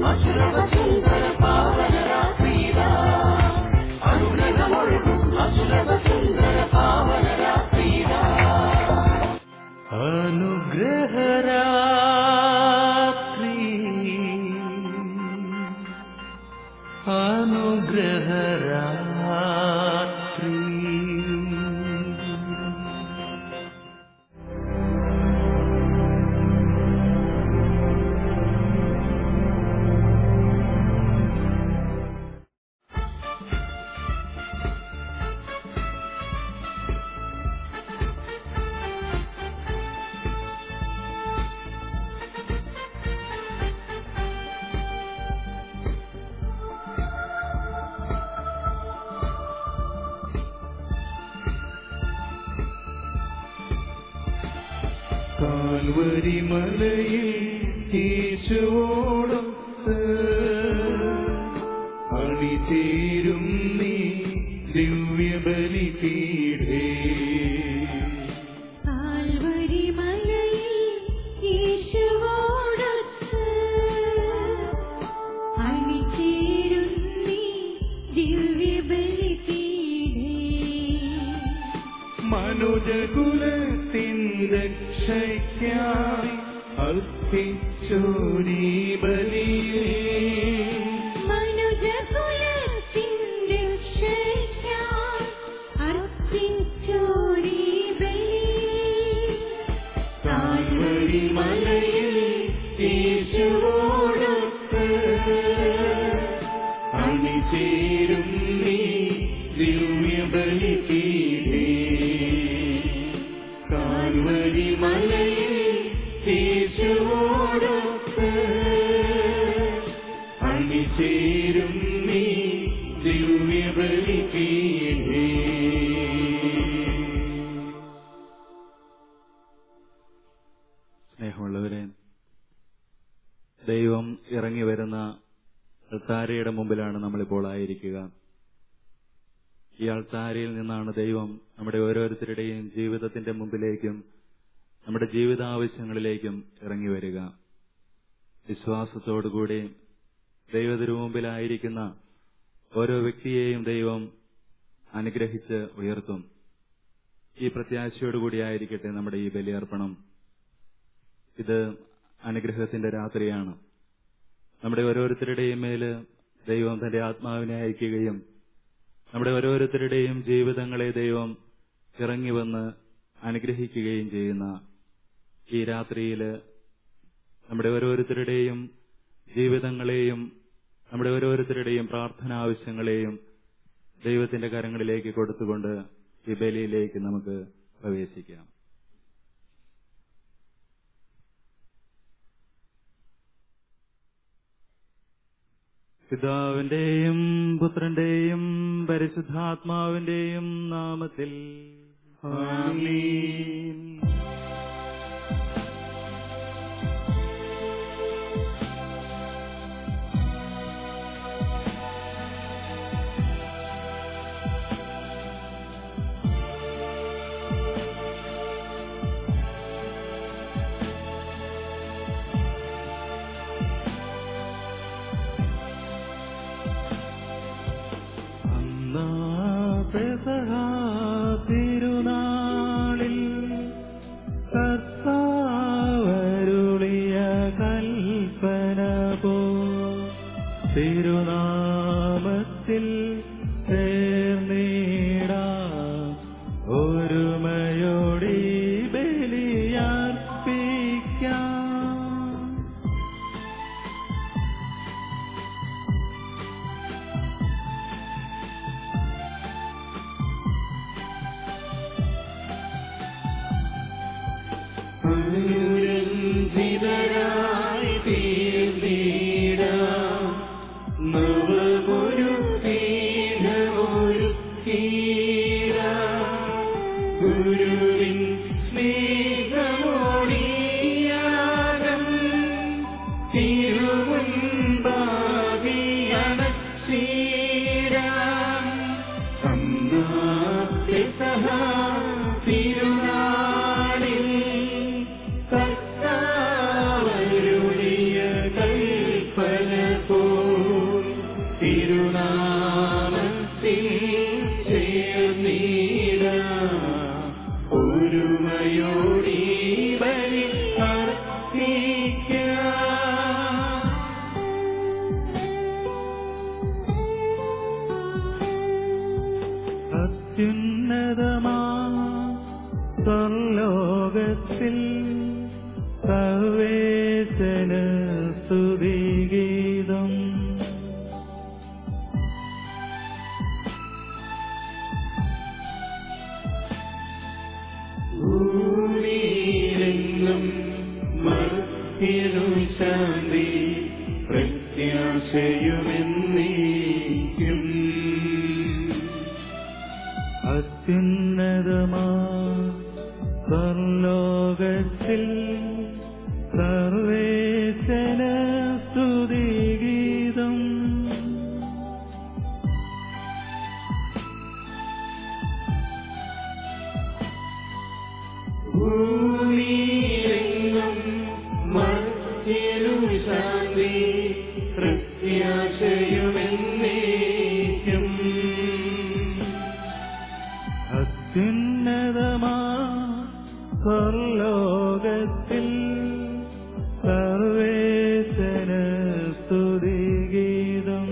അനുഗ്രഹരാത്രി അനുഗ്രഹരാത്രി Calvary മലയിൽ യേശുവോടൊത്ത് അണിചേരും നീ ദിവ്യബലി പീഠേ കാൽവരി മലയിൽ യേശുവോടൊത്ത് അണിചേരുന്നീ ദിവ്യബലിപീഠേ. മനുജകുലത്തിൻ രക്ഷയ്ക്കായി അർപ്പിച്ചോരീ ബലിയേ മനുജകുലത്തിൻ രക്ഷയ്ക്കായി അർപ്പിച്ചോരീ ബലി. കാൽവരി മലയിൽ യേശുവോടൊത്ത് അണിചേരും നീ ദിവ്യബലി പീഠേ കാൽവരി മലയിൽ യേശുവോടൊത്ത് അണിചേരും നീ ദിവ്യബലി പീഠേ സ്നേഹമുള്ളവരെ ദൈവം ഇറങ്ങി വരുന്ന അൾത്താരയുടെ മുമ്പിലാണ് നമ്മളിപ്പോൾ ആയിരിക്കുക ഈ അൾത്താരയിൽ നിന്നാണ് ദൈവം നമ്മുടെ ഓരോരുത്തരുടെയും ജീവിതത്തിന്റെ മുമ്പിലേക്കും നമ്മുടെ ജീവിതാവശ്യങ്ങളിലേക്കും ഇറങ്ങി വരിക വിശ്വാസത്തോടുകൂടി ദൈവത്തിനു മുമ്പിലായിരിക്കുന്ന ഓരോ വ്യക്തിയെയും ദൈവം അനുഗ്രഹിച്ച് ഉയർത്തും ഈ പ്രത്യാശയോടുകൂടിയായിരിക്കട്ടെ നമ്മുടെ ഈ ബലിയർപ്പണം ഇത് അനുഗ്രഹത്തിന്റെ രാത്രിയാണ് നമ്മുടെ ഓരോരുത്തരുടെയും മേല് ദൈവം തന്റെ ആത്മാവിനെ അയക്കുകയും നമ്മുടെ ഓരോരുത്തരുടെയും ജീവിതങ്ങളെ ദൈവം ഇറങ്ങി വന്ന് അനുഗ്രഹിക്കുകയും ചെയ്യുന്ന ഈ രാത്രിയില് നമ്മുടെ ഓരോരുത്തരുടെയും ജീവിതങ്ങളെയും നമ്മുടെ ഓരോരുത്തരുടെയും പ്രാർത്ഥന ആവശ്യങ്ങളെയും ദൈവത്തിന്റെ കരങ്ങളിലേക്ക് കൊടുത്തുകൊണ്ട് ഈ ബലിയിലേക്ക് നമുക്ക് പ്രവേശിക്കാം പിതാവിന്റെയും പുത്രന്റെയും പരിശുദ്ധാത്മാവിന്റെയും നാമത്തിൽ ആമീൻ. അന്നാ പെസഹ തിരുനാളിൽ കർത്താവരുളിയ കൽപ്പന പോ തിരുനാമത്തിൽ ചേർന്നിടാം ഒരുമയോടി ബലിയർപ്പിക്കാം സർവേശന സ്തുതിഗീതം ഭൂമിയിലെങ്ങും മർത്യനു ശാന്തി പ്രത്യാശയുമെന്നേക്കും അത്യുന്നതമാ സർലോകത്തിൽ സർവേശന സ്തുതിഗീതം ഭൂമിയിലെങ്ങും മർത്യനു ശാന്തി പ്രത്യാശയുമെന്നേക്കും അത്യുന്നതമാ സർലോകത്തിൽ സർവേശന സ്തുതിഗീതം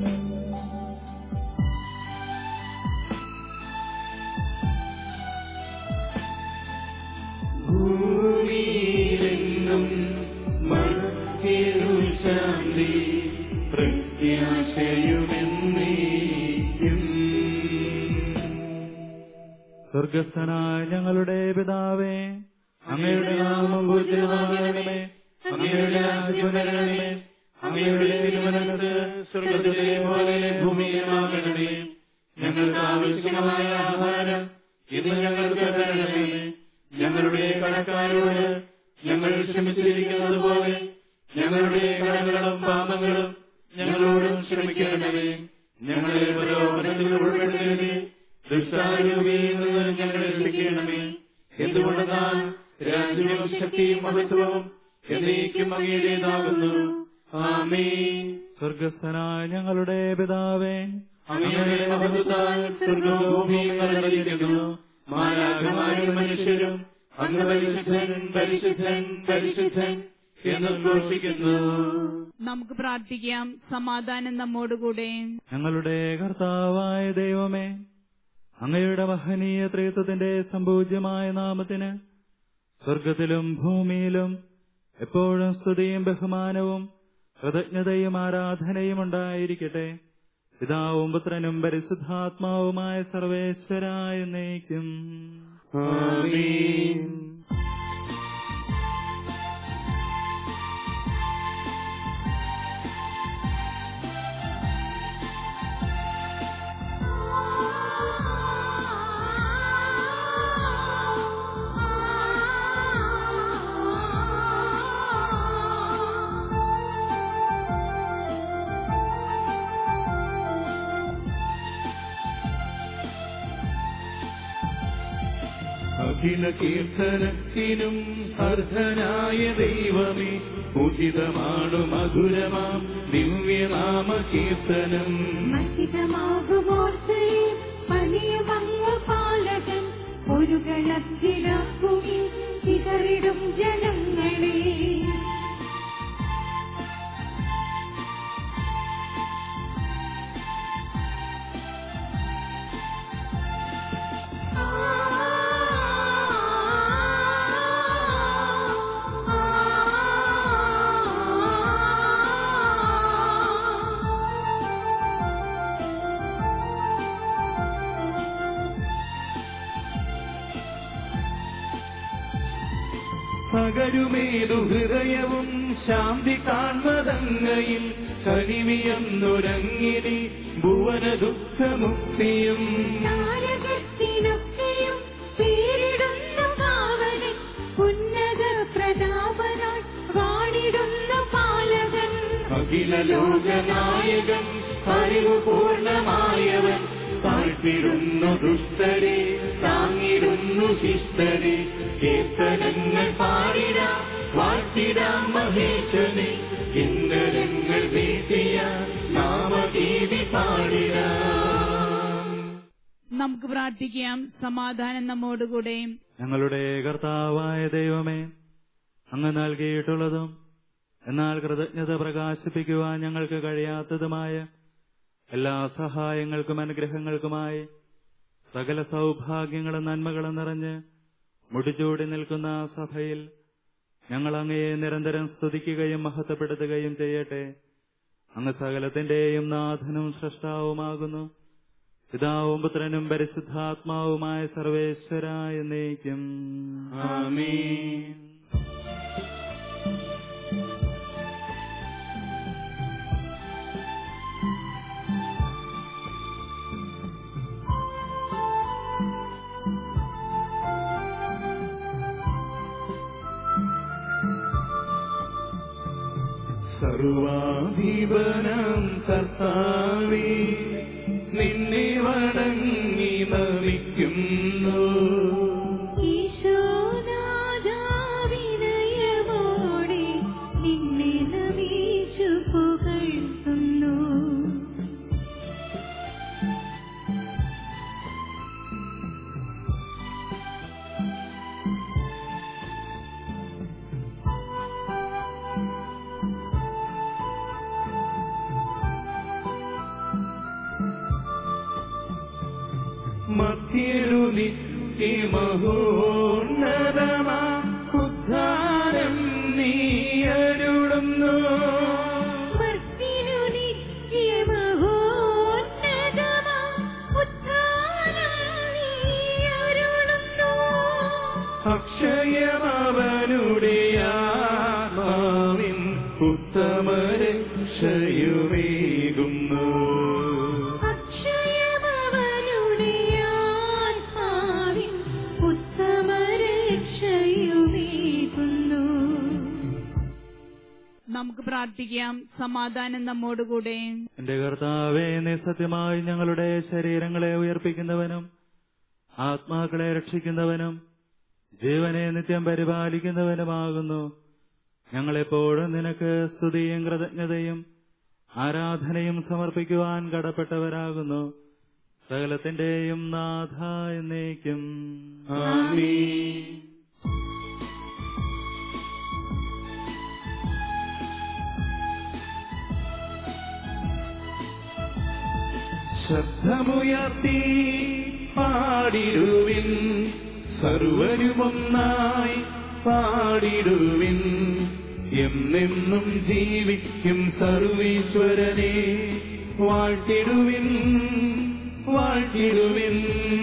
ഭൂമിയിലെങ്ങും മർത്യനു ശാന്തി പ്രത്യാശയുമെന്നേക്കും സ്വർഗസ്ഥനായ ഞങ്ങളുടെ പിതാവേ അങ്ങയുടെ നാമം പൂജിതമാകണമേ അങ്ങയുടെ രാജ്യം വരണമേ അങ്ങയുടെ തിരുമനസ് സ്വർഗത്തിലെ പോലെ ഭൂമിയിലാകണമേ ഞങ്ങൾക്ക് ആവശ്യമായ ആഹാരം ഇന്ന് ഞങ്ങൾക്ക് തരണമേ ഞങ്ങളുടെ കടക്കാരോട് ഞങ്ങൾ ക്ഷമിച്ചിരിക്കുന്നത് പോലെ ഞങ്ങളുടെ കടങ്ങളും പാപങ്ങളും ഞങ്ങളോടും ക്ഷമിക്കണമേ ഞങ്ങളെ പ്രലോഭനത്തിൽ ഉൾപ്പെടുത്തരുതേ ദുഷ്ടാരൂപിയിൽ നിന്ന് ഞങ്ങളെ രക്ഷിക്കണമേ എന്തുകൊണ്ടെന്നാൽ രാജ്യവും ശക്തിയും മഹത്വവും എന്നേക്കും അങ്ങയുടേതാകുന്നു ആമേൻ സ്വർഗസ്ഥനായ ഞങ്ങളുടെ പിതാവേ അങ്ങയുടെ മഹത്വത്താൽ സ്വർഗവും ഭൂമിയും നിറഞ്ഞിരിക്കുന്നു മാലാഖമാരും മനുഷ്യരും അങ്ങ് പരിശുദ്ധൻ പരിശുദ്ധൻ പരിശുദ്ധൻ എന്ന് ഘോഷിക്കുന്നു നമുക്ക് പ്രാർത്ഥിക്കാം സമാധാനം നമ്മോടുകൂടെ ഞങ്ങളുടെ കർത്താവായ ദൈവമേ അങ്ങയുടെ മഹനീയ ത്രിത്വത്തിന്റെ സമ്പൂജ്യമായ നാമത്തിന് സ്വർഗത്തിലും ഭൂമിയിലും എപ്പോഴും സ്തുതിയും ബഹുമാനവും കൃതജ്ഞതയും ആരാധനയും ഉണ്ടായിരിക്കട്ടെ പിതാവും പുത്രനും പരിശുദ്ധാത്മാവുമായ സർവേശ്വരായ നയിക്കും ആമേൻ അഖില കീർത്തനത്തിനും അർഹനായ ദൈവമേ ഉചിതമാണു മധുരമാം ദിവ്യനാമ കീർത്തനം മഹിതമാകുമോർത്തയെ പണിയമങ്ങ് പാലകൻ ഒരു ഗണത്തിലാക്കുമി ചിതറിടും ജനങ്ങളെ പകരുമേതു ഹൃദയവും ശാന്തി കാൺമതങ്ങയിൽ കനിവിയെന്നൊരങ്ങിനി ഭുവന ദുഃഖമുക്തിയും താരകത്തിനൊക്കെയും പേരിടുന്ന പാവനൻ ഉന്നത പ്രതാപനായി വാണിടുന്ന പാലകൻ അഖില ലോകനായകൻ അറിവ് പൂർണ്ണമായവൻ താഴ്ത്തിടുന്നു ദുഷ്ടരെ താങ്ങിടുന്നു ശിഷ്ടരെ കീർത്തനങ്ങൾ പാടിടാം വാഴ്ത്തിടാം മഹേശനെ കിന്നരങ്ങൾ വീട്ടിയ നാമഗീതി പാടിടാം നമുക്ക് പ്രാർത്ഥിക്കാം സമാധാനം നമ്മോടുകൂടെ ഞങ്ങളുടെ കർത്താവായ ദൈവമേ അങ്ങ് നൽകിയിട്ടുള്ളതും എന്നാൽ കൃതജ്ഞത പ്രകാശിപ്പിക്കുവാൻ ഞങ്ങൾക്ക് കഴിയാത്തതുമായ എല്ലാ സഹായങ്ങൾക്കും അനുഗ്രഹങ്ങൾക്കുമായി സകല സൗഭാഗ്യങ്ങളും നന്മകളും നിറഞ്ഞ് മുടിചൂടി നിൽക്കുന്ന സഭയിൽ ഞങ്ങൾ അങ്ങയെ നിരന്തരം സ്തുതിക്കുകയും മഹത്വപ്പെടുത്തുകയും ചെയ്യട്ടെ അങ്ങ് സകലത്തിന്റെയും നാഥനും സൃഷ്ടാവുമാകുന്നു പിതാവും പുത്രനും പരിശുദ്ധാത്മാവുമായ സർവേശ്വരായ എന്നേക്കും ആമേൻ സർവാധിപനം കർത്താവേ നിന്നെ വണങ്ങി നമിക്കുന്നു ഈശോനാഥാവിനയമോടെ നിന്നെ നമിച്ചു പുകഴ്ത്തുന്നു മധ്യരു നിത്യമഹോന്നതമാ ഉദ്ധാരം നീ അരുളുന്നു ഭക്തിനു നിത്യമഹോന്നതമാ ഉത്ഥാനം നീ അരുളുന്നു. അക്ഷയമവനുടെ ആത്മാവിൻ ഉത്തമരക്ഷയുമേകുന്നു അക്ഷയമവനുടെ ആത്മാവിൻ ഉത്തമരക്ഷയുമേകുന്നു. നമുക്ക് പ്രാർത്ഥിക്കാം സമാധാനം നമ്മോടുകൂടെ എന്റെ കർത്താവേ നീ സത്യമായി ഞങ്ങളുടെ ശരീരങ്ങളെ ഉയർപ്പിക്കുന്നവനും ആത്മാക്കളെ രക്ഷിക്കുന്നവനും ജീവനെ നിത്യം പരിപാലിക്കുന്നവനുമാകുന്നു ഞങ്ങളെപ്പോഴും നിനക്ക് സ്തുതിയും കൃതജ്ഞതയും ആരാധനയും സമർപ്പിക്കുവാൻ കടപ്പെട്ടവരാകുന്നു സകലത്തിന്റെയും നാഥ എന്നേക്കും ആമേൻ ശബ്ദമുയർത്തി പാടിടുവിൻ സർവരുമൊന്നായി പാടിടുവിൻ എന്നെന്നും ജീവിക്കും സർവീശ്വരനെ വാഴ്ത്തിടുവിൻ വാഴ്ത്തിടുവിൻ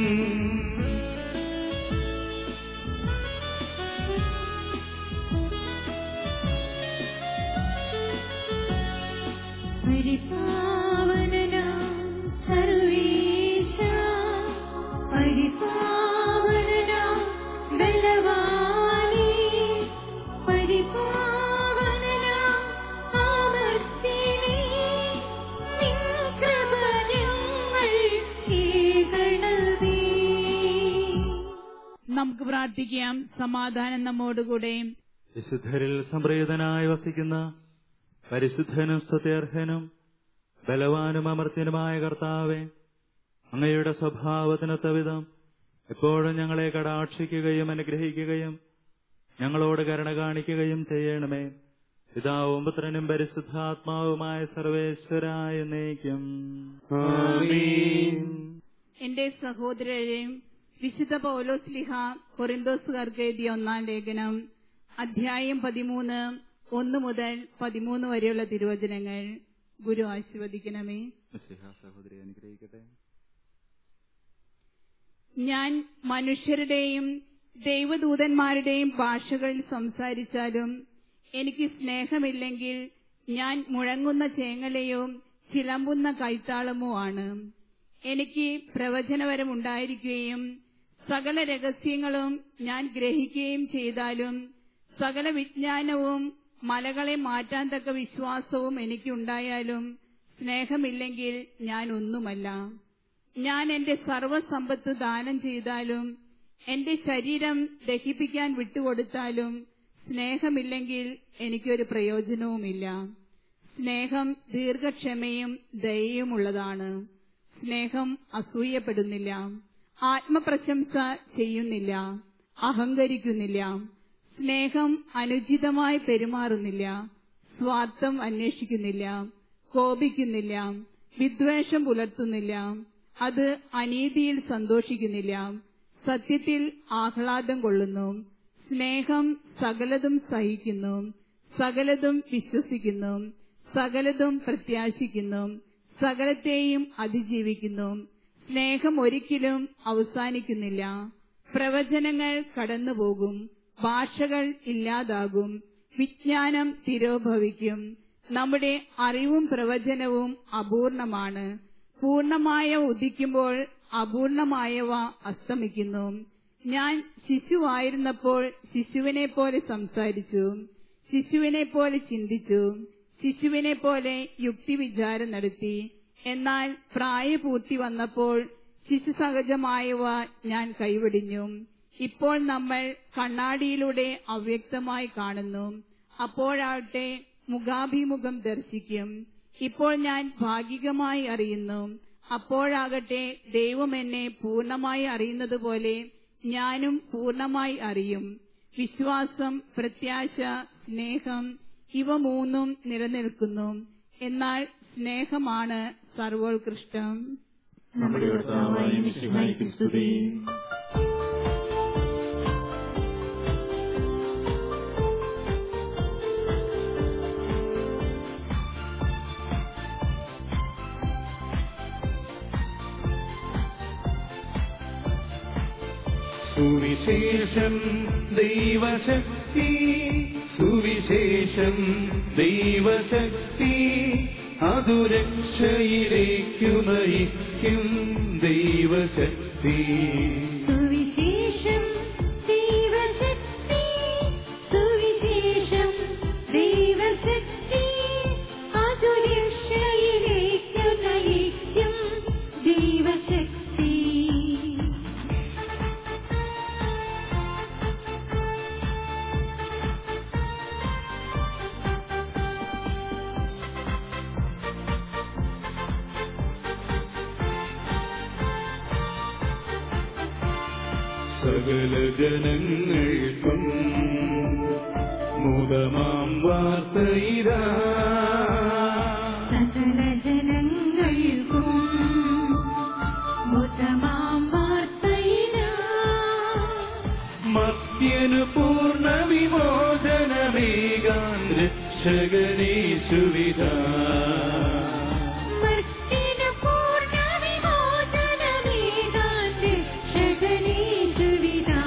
പരിപാവനനാം സർവേശാ, പരിപാവനനാം ബലവാനേ, പരിപാവനനാം അമർത്യനേ, നിൻ കൃപ ഞങ്ങൾ കേൾക്കണമേ. നമുക്ക് പ്രാർത്ഥിക്കാം സമാധാനം നമ്മോടുകൂടെ വിശുദ്ധരിൽ സംപ്രീതനായി വസിക്കുന്ന പരിശുദ്ധനും സ്തുത്യർഹനും ബലവാനും അമർത്യനുമായ കർത്താവെ അങ്ങയുടെ സ്വഭാവത്തിനൊത്ത വിധം എപ്പോഴും ഞങ്ങളെ കടാക്ഷിക്കുകയും അനുഗ്രഹിക്കുകയും ഞങ്ങളോട് കരുണ കാണിക്കുകയും ചെയ്യണമേ പിതാവും പുത്രനും പരിശുദ്ധാത്മാവുമായ സർവേശ്വരായ എന്നേക്കും ആമേൻ എന്റെ സഹോദരരെ വിശുദ്ധ പൗലോസ്ലിഹ കൊറിന്തോസുകാർക്ക് എഴുതിയ ഒന്നാം ലേഖനം അധ്യായം പതിമൂന്ന് ഒന്ന് മുതൽ പതിമൂന്ന് വരെയുള്ള തിരുവചനങ്ങൾ ഗുരു ആശീർവദിക്കണമേ സഹോദരി അനുഗ്രഹിക്കട്ടെ ഞാൻ മനുഷ്യരുടെയും ദൈവദൂതന്മാരുടെയും ഭാഷകളിൽ സംസാരിച്ചാലും എനിക്ക് സ്നേഹമില്ലെങ്കിൽ ഞാൻ മുഴങ്ങുന്ന ചേങ്ങലയോ ചിലമ്പുന്ന കൈത്താളമോ ആണ് എനിക്ക് പ്രവചനപരമുണ്ടായിരിക്കുകയും സകല രഹസ്യങ്ങളും ഞാൻ ഗ്രഹിക്കുകയും ചെയ്താലും സകല വിജ്ഞാനവും മലകളെ മാറ്റാൻ തക്ക വിശ്വാസവും എനിക്കുണ്ടായാലും സ്നേഹമില്ലെങ്കിൽ ഞാൻ ഒന്നുമല്ല ഞാൻ എന്റെ സർവസമ്പത്ത് ദാനം ചെയ്താലും എന്റെ ശരീരം ദഹിപ്പിക്കാൻ വിട്ടുകൊടുത്താലും സ്നേഹമില്ലെങ്കിൽ എനിക്കൊരു പ്രയോജനവുമില്ല സ്നേഹം ദീർഘക്ഷമയും ദയയുമുള്ളതാണ് സ്നേഹം അസൂയപ്പെടുന്നില്ല ആത്മപ്രശംസ ചെയ്യുന്നില്ല അഹങ്കരിക്കുന്നില്ല സ്നേഹം അനുചിതമായി പെരുമാറുന്നില്ല സ്വാർത്ഥം അന്വേഷിക്കുന്നില്ല കോപിക്കുന്നില്ല വിദ്വേഷം പുലർത്തുന്നില്ല അത് അനീതിയിൽ സന്തോഷിക്കുന്നില്ല സത്യത്തിൽ ആഹ്ലാദം കൊള്ളുന്നു സ്നേഹം സകലതും സഹിക്കുന്നു സകലതും വിശ്വസിക്കുന്നു സകലതും പ്രത്യാശിക്കുന്നു സകലത്തെയും അതിജീവിക്കുന്നു സ്നേഹം ഒരിക്കലും അവസാനിക്കുന്നില്ല പ്രവചനങ്ങൾ കടന്നുപോകും ഭാഷകൾ ഇല്ലാതാകും വിജ്ഞാനം തിരോഭവിക്കും നമ്മുടെ അറിവും പ്രവചനവും അപൂർണമാണ് പൂർണമായ ഉദിക്കുമ്പോൾ അപൂർണമായവ അസ്തമിക്കുന്നു ഞാൻ ശിശുവായിരുന്നപ്പോൾ ശിശുവിനെ പോലെ സംസാരിച്ചു ശിശുവിനെ പോലെ ചിന്തിച്ചു ശിശുവിനെ പോലെ യുക്തിവിചാരം നടത്തി എന്നാൽ പ്രായപൂർത്തി വന്നപ്പോൾ ശിശുസഹജമായവ ഞാൻ കൈവടിഞ്ഞു ഇപ്പോൾ നമ്മൾ കണ്ണാടിയിലൂടെ അവ്യക്തമായി കാണുന്നു അപ്പോഴാകട്ടെ മുഖാഭിമുഖം ദർശിക്കും ഇപ്പോൾ ഞാൻ ഭാഗികമായി അറിയുന്നു അപ്പോഴാകട്ടെ ദൈവം എന്നെ പൂർണ്ണമായി അറിയുന്നത് പോലെ ഞാനും പൂർണ്ണമായി അറിയും വിശ്വാസം പ്രത്യാശ സ്നേഹം ഇവ മൂന്നും നിലനിൽക്കുന്നു എന്നാൽ സ്നേഹമാണ് സർവോത്കൃഷ്ടം നമ്മുടെ കർത്താവായ മിശിഹായ്ക്ക് സ്തുതി സുവിശേഷം ദൈവശക്തി സുവിശേഷം ദൈവശക്തി അതു രക്ഷയിലേക്കു നയിക്കും ദൈവശക്തി സുവിശേഷം ദൈവശക്തി സുവിശേഷം ദൈവശക്തി അതു രക്ഷയിലേക്കു നയിക്കും ദൈവശക്തി സകല ജനങ്ങൾക്കും മുതമാം വാർത്തയിരാ സകല ജനങ്ങൾക്കും മുതമാം വാർത്തയിതാ മത്യനു പൂർണ്ണ വിമോചനമേകാൻ രക്ഷകനീശുവിതാ മർത്യനു പൂർണ്ണ വിമോചനമേകാൻ രക്ഷകനീശുവിതാ.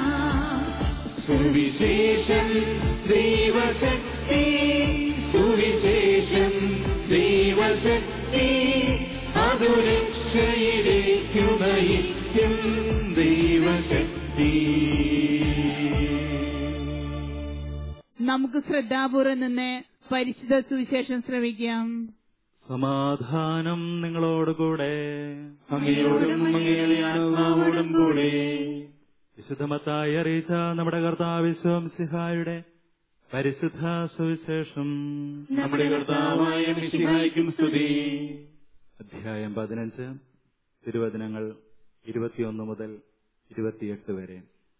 സുവിശേഷം ദൈവശക്തി സുവിശേഷം ദൈവശക്തി അതു രക്ഷയിലേക്കു നയിക്കും ദൈവശക്തി നമുക്ക് ശ്രദ്ധാപൂർവം നിന്ന് പരിശുദ്ധ സുവിശേഷം ശ്രവിക്കാം സമാധാനം നിങ്ങളോടുകൂടെ അങ്ങയോടും അങ്ങയുടെ ആത്മാവോടും കൂടെ വിശുദ്ധമത്തായി അറിയിച്ച നമ്മുടെ കർത്താവിശ്വം സിഹായുടെ പരിശുദ്ധ സുവിശേഷം നമ്മുടെ കർത്താവായ മിശിഹായ്ക്കും സ്തുതി അധ്യായം പതിനഞ്ച് തിരുവചനങ്ങൾ ഇരുപത്തിയൊന്ന് മുതൽ ഇരുപത്തിയെട്ട് വരെ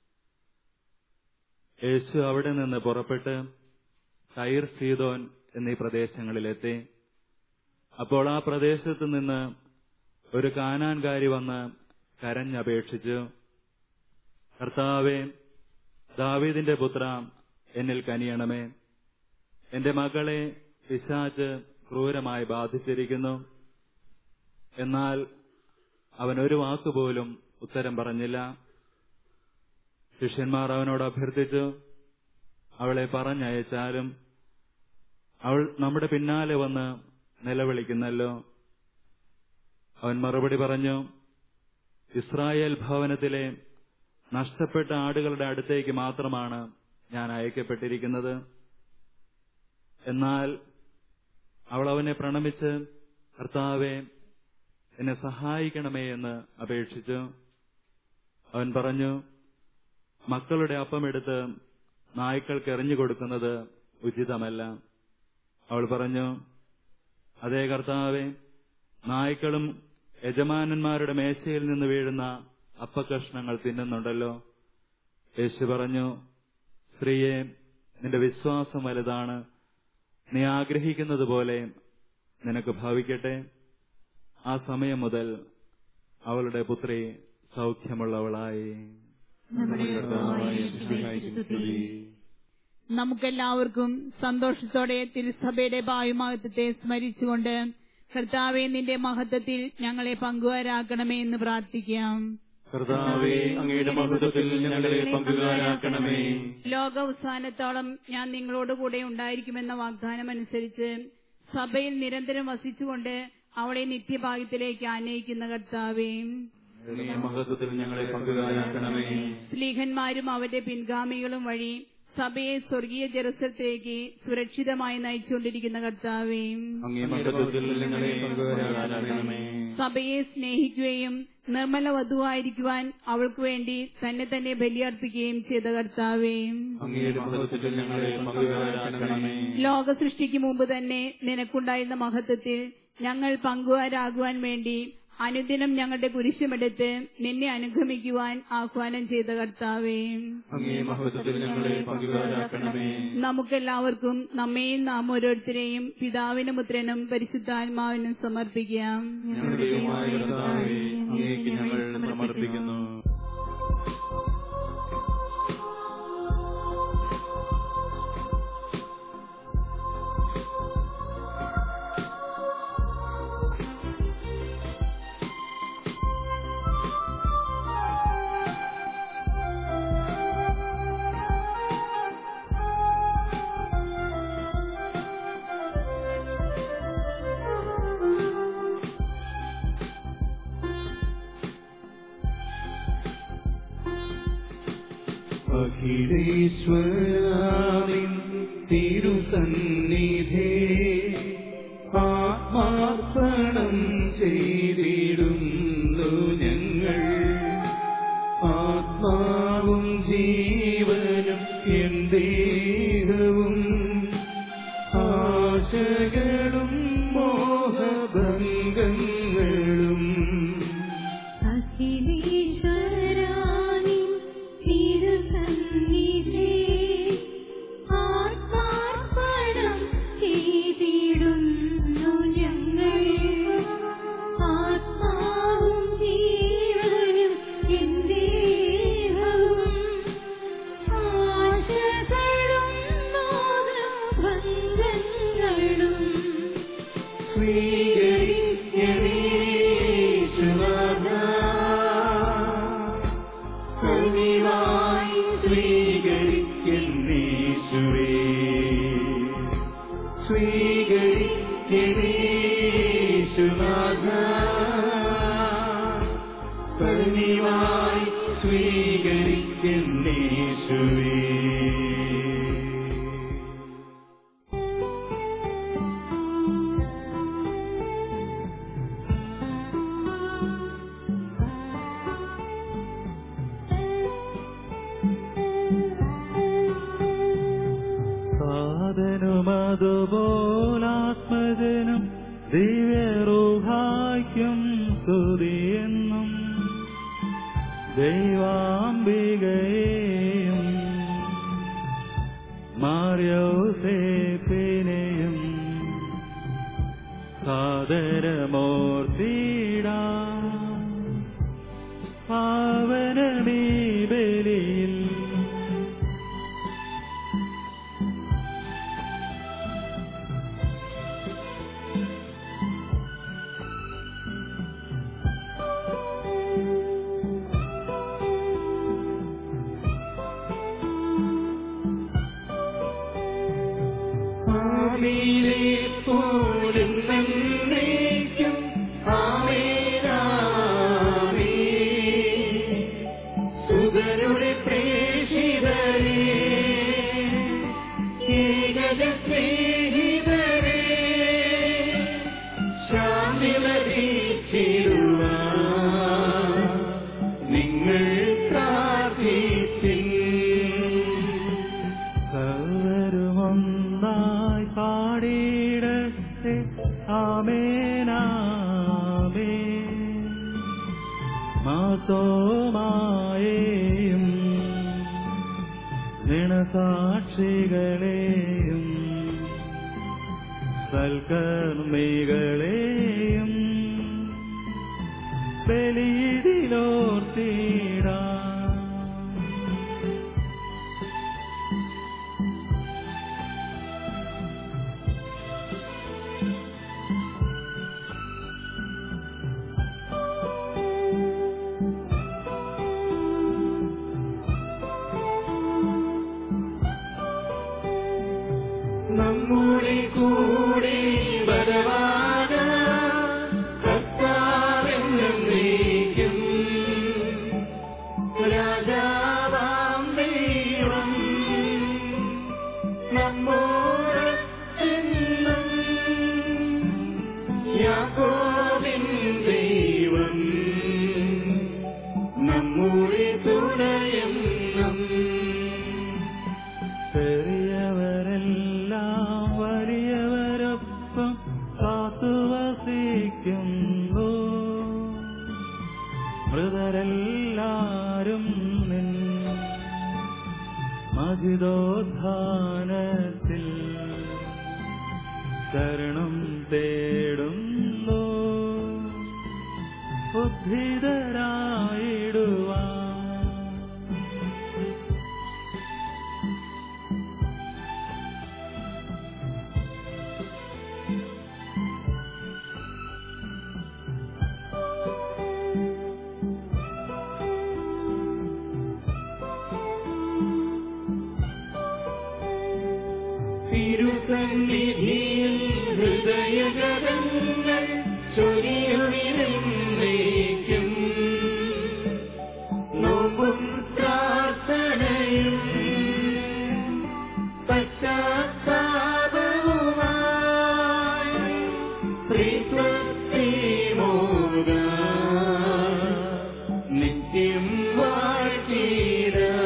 യേശു അവിടെ നിന്ന് പുറപ്പെട്ട് ടൈർ സീതോൻ എന്നീ പ്രദേശങ്ങളിലെത്തി അപ്പോൾ ആ പ്രദേശത്ത് നിന്ന് ഒരു കാനാൻകാരി വന്ന് കരഞ്ഞപേക്ഷിച്ചു കർത്താവെ ദാവീദിന്റെ പുത്ര എന്നിൽ കനിയണമേ എന്റെ മകളെ പിശാച്ച് ക്രൂരമായി ബാധിച്ചിരിക്കുന്നു എന്നാൽ അവൻ ഒരു വാക്കുപോലും ഉത്തരം പറഞ്ഞില്ല ശിഷ്യന്മാർ അവനോട് അഭ്യർത്ഥിച്ചു അവളെ പറഞ്ഞയച്ചാലും അവൾ നമ്മുടെ പിന്നാലെ വന്ന് നിലവിളിക്കുന്നല്ലോ അവൻ മറുപടി പറഞ്ഞു ഇസ്രായേൽ ഭവനത്തിലെ നഷ്ടപ്പെട്ട ആടുകളുടെ അടുത്തേക്ക് മാത്രമാണ് ഞാൻ അയക്കപ്പെട്ടിരിക്കുന്നത് എന്നാൽ അവൾ അവനെ പ്രണമിച്ച് കർത്താവെ എന്നെ സഹായിക്കണമേ എന്ന് അപേക്ഷിച്ചു അവൻ പറഞ്ഞു മക്കളുടെ അപ്പമെടുത്ത് നായ്ക്കൾക്ക് എറിഞ്ഞു കൊടുക്കുന്നത് ഉചിതമല്ല അവൾ പറഞ്ഞു അതേ കർത്താവെ നായ്ക്കളും യജമാനന്മാരുടെ മേശയിൽ നിന്ന് വീഴുന്ന അപ്പകഷ്ണങ്ങൾ തിന്നുന്നുണ്ടല്ലോ യേശു പറഞ്ഞു സ്ത്രീയെ നിന്റെ വിശ്വാസം വലുതാണ് നീ ആഗ്രഹിക്കുന്നത് പോലെ നിനക്ക് ഭാവിക്കട്ടെ ആ സമയം മുതൽ അവളുടെ പുത്രി സൗഖ്യമുള്ളവളായി നമ്മുടെ കർത്താവായ യേശുക്രിസ്തുവിനെ സ്തുതി. നമുക്കെല്ലാവർക്കും സന്തോഷത്തോടെ തിരുസഭയുടെ ഭാവിമഹത്വത്തെ സ്മരിച്ചുകൊണ്ട് കർത്താവെ നിന്റെ മഹത്വത്തിൽ ഞങ്ങളെ പങ്കുകാരാക്കണമേ എന്ന് പ്രാർത്ഥിക്കാം കർത്താവേ അങ്ങയുടെ മഹത്വത്തിൽ ഞങ്ങളെ പങ്കുകാരാക്കണമേ ലോകാവസാനത്തോളം ഞാൻ നിങ്ങളോട് കൂടെ ഉണ്ടായിരിക്കുമെന്ന വാഗ്ദാനം അനുസരിച്ച് സഭയിൽ നിരന്തരം വസിച്ചുകൊണ്ട് അവളെ നിത്യഭാഗ്യത്തിലേക്ക് ആനയിക്കുന്ന കർത്താവേ അങ്ങേ മഹത്വത്തിൽ ഞങ്ങളെ പങ്കുകാരാക്കണമേ സ്ലീഹന്മാരും അവരുടെ പിൻഗാമികളും വഴി സഭയെ സ്വർഗീയ ജെറുസലത്തേക്ക് സുരക്ഷിതമായി നയിച്ചുകൊണ്ടിരിക്കുന്ന കർത്താവേ അങ്ങേ മഹത്വത്തിൽ ഞങ്ങളെ പങ്കുകാരാക്കണമേ സഭയെ സ്നേഹിക്കുകയും നിർമ്മല വധുവായിരിക്കുവാൻ അവൾക്ക് വേണ്ടി തന്നെ തന്നെ ബലിയർപ്പിക്കുകയും ചെയ്ത കർത്താവേ അങ്ങയുടെ മഹത്വത്തിൽ ഞങ്ങളെ പങ്കുകാരാക്കണമേ ലോക സൃഷ്ടിക്ക് മുമ്പ് തന്നെ നിനക്കുണ്ടായിരുന്ന മഹത്വത്തിൽ ഞങ്ങൾ പങ്കുകാരാകുവാൻ വേണ്ടി അനുദിനം ഞങ്ങളുടെ കുരിശുമെടുത്ത് നിന്നെ അനുഗമിക്കുവാൻ ആഹ്വാനം ചെയ്ത കർത്താവേ അങ്ങേ മഹത്വത്തിൽ ഞങ്ങളെ പങ്കുകാരാക്കണമേ നമുക്കെല്ലാവർക്കും നമ്മെയും നാം ഓരോരുത്തരെയും പിതാവിനും പുത്രനും പരിശുദ്ധാത്മാവിനും സമർപ്പിക്കാം ഞങ്ങളുടെ ദൈവമായ കർത്താവേ അങ്ങേക്ക് ഞങ്ങൾ സമർപ്പിക്കുന്നു അഖിലേശ്വരാമിൻ തിരുസന്നിധേ ആത്മാർപ്പണം ചെയ്തിടുന്നു ഞങ്ങൾ ആത്മാവും ജീവനും എൻ ദേഹവും ആശകളും മോഹഭംഗങ്ങളും അഖിലേശ്വരാനിൻ തിരുസന്നിധേ ആത്മാർപ്പണം ചെയ്തിടുന്നു ഞങ്ങൾ. ആത്മാവും ജീവനും എൻ ദേഹവും ആശകളും മോഹഭംഗങ്ങളും കനിവായി സ്വീകരിക്കുന്നീശുവേ സ്വീകരിക്കുന്നീശുനാഥ കനിവായി സ്വീകരിക്കുന്നീശുവേ സാധനും അതുപോലാത്മജനും ദിവ്യറുഹായ്ക്കും സ്തുതിയെന്നും ദൈവാംബികയെയും മാര്യോസേപ്പിനെയും സാദരമൂർത്തിടാ പാവനമീ ബലിയിൽ ആമീനെ പോലും നന്നേക്കും ആമേനാമേ സുതരുടെ പ്രേഷിതരേ ഏകജ സ്നേഹിതരേ ശാന്തി ലഭിച്ചിടുവാൻ നിങ്ങൾ പ്രാർത്ഥിപ്പിൻ സർവരുമൊന്നായി പാടിയിടട്ടെ ആമേനാമേ മാസോമായേയും നിണസാക്ഷികളെയും സൽക്കർമ്മികളെയും ബലിയിലോർത്തിടാം ശരണം തേടുന്നു ഉദ്ധിതരായിടുവാൻ തിരുസന്നിധിയിൽ ഹൃദയഗതങ്ങൾ ചൊരിയുവിനേക്കും നോമ്പും പ്രാർത്ഥനയും പശ്ചാത്താപവുമായി പ്രീത്വത്തിമോദ നിത്യം വാഴ്ത്തീരാം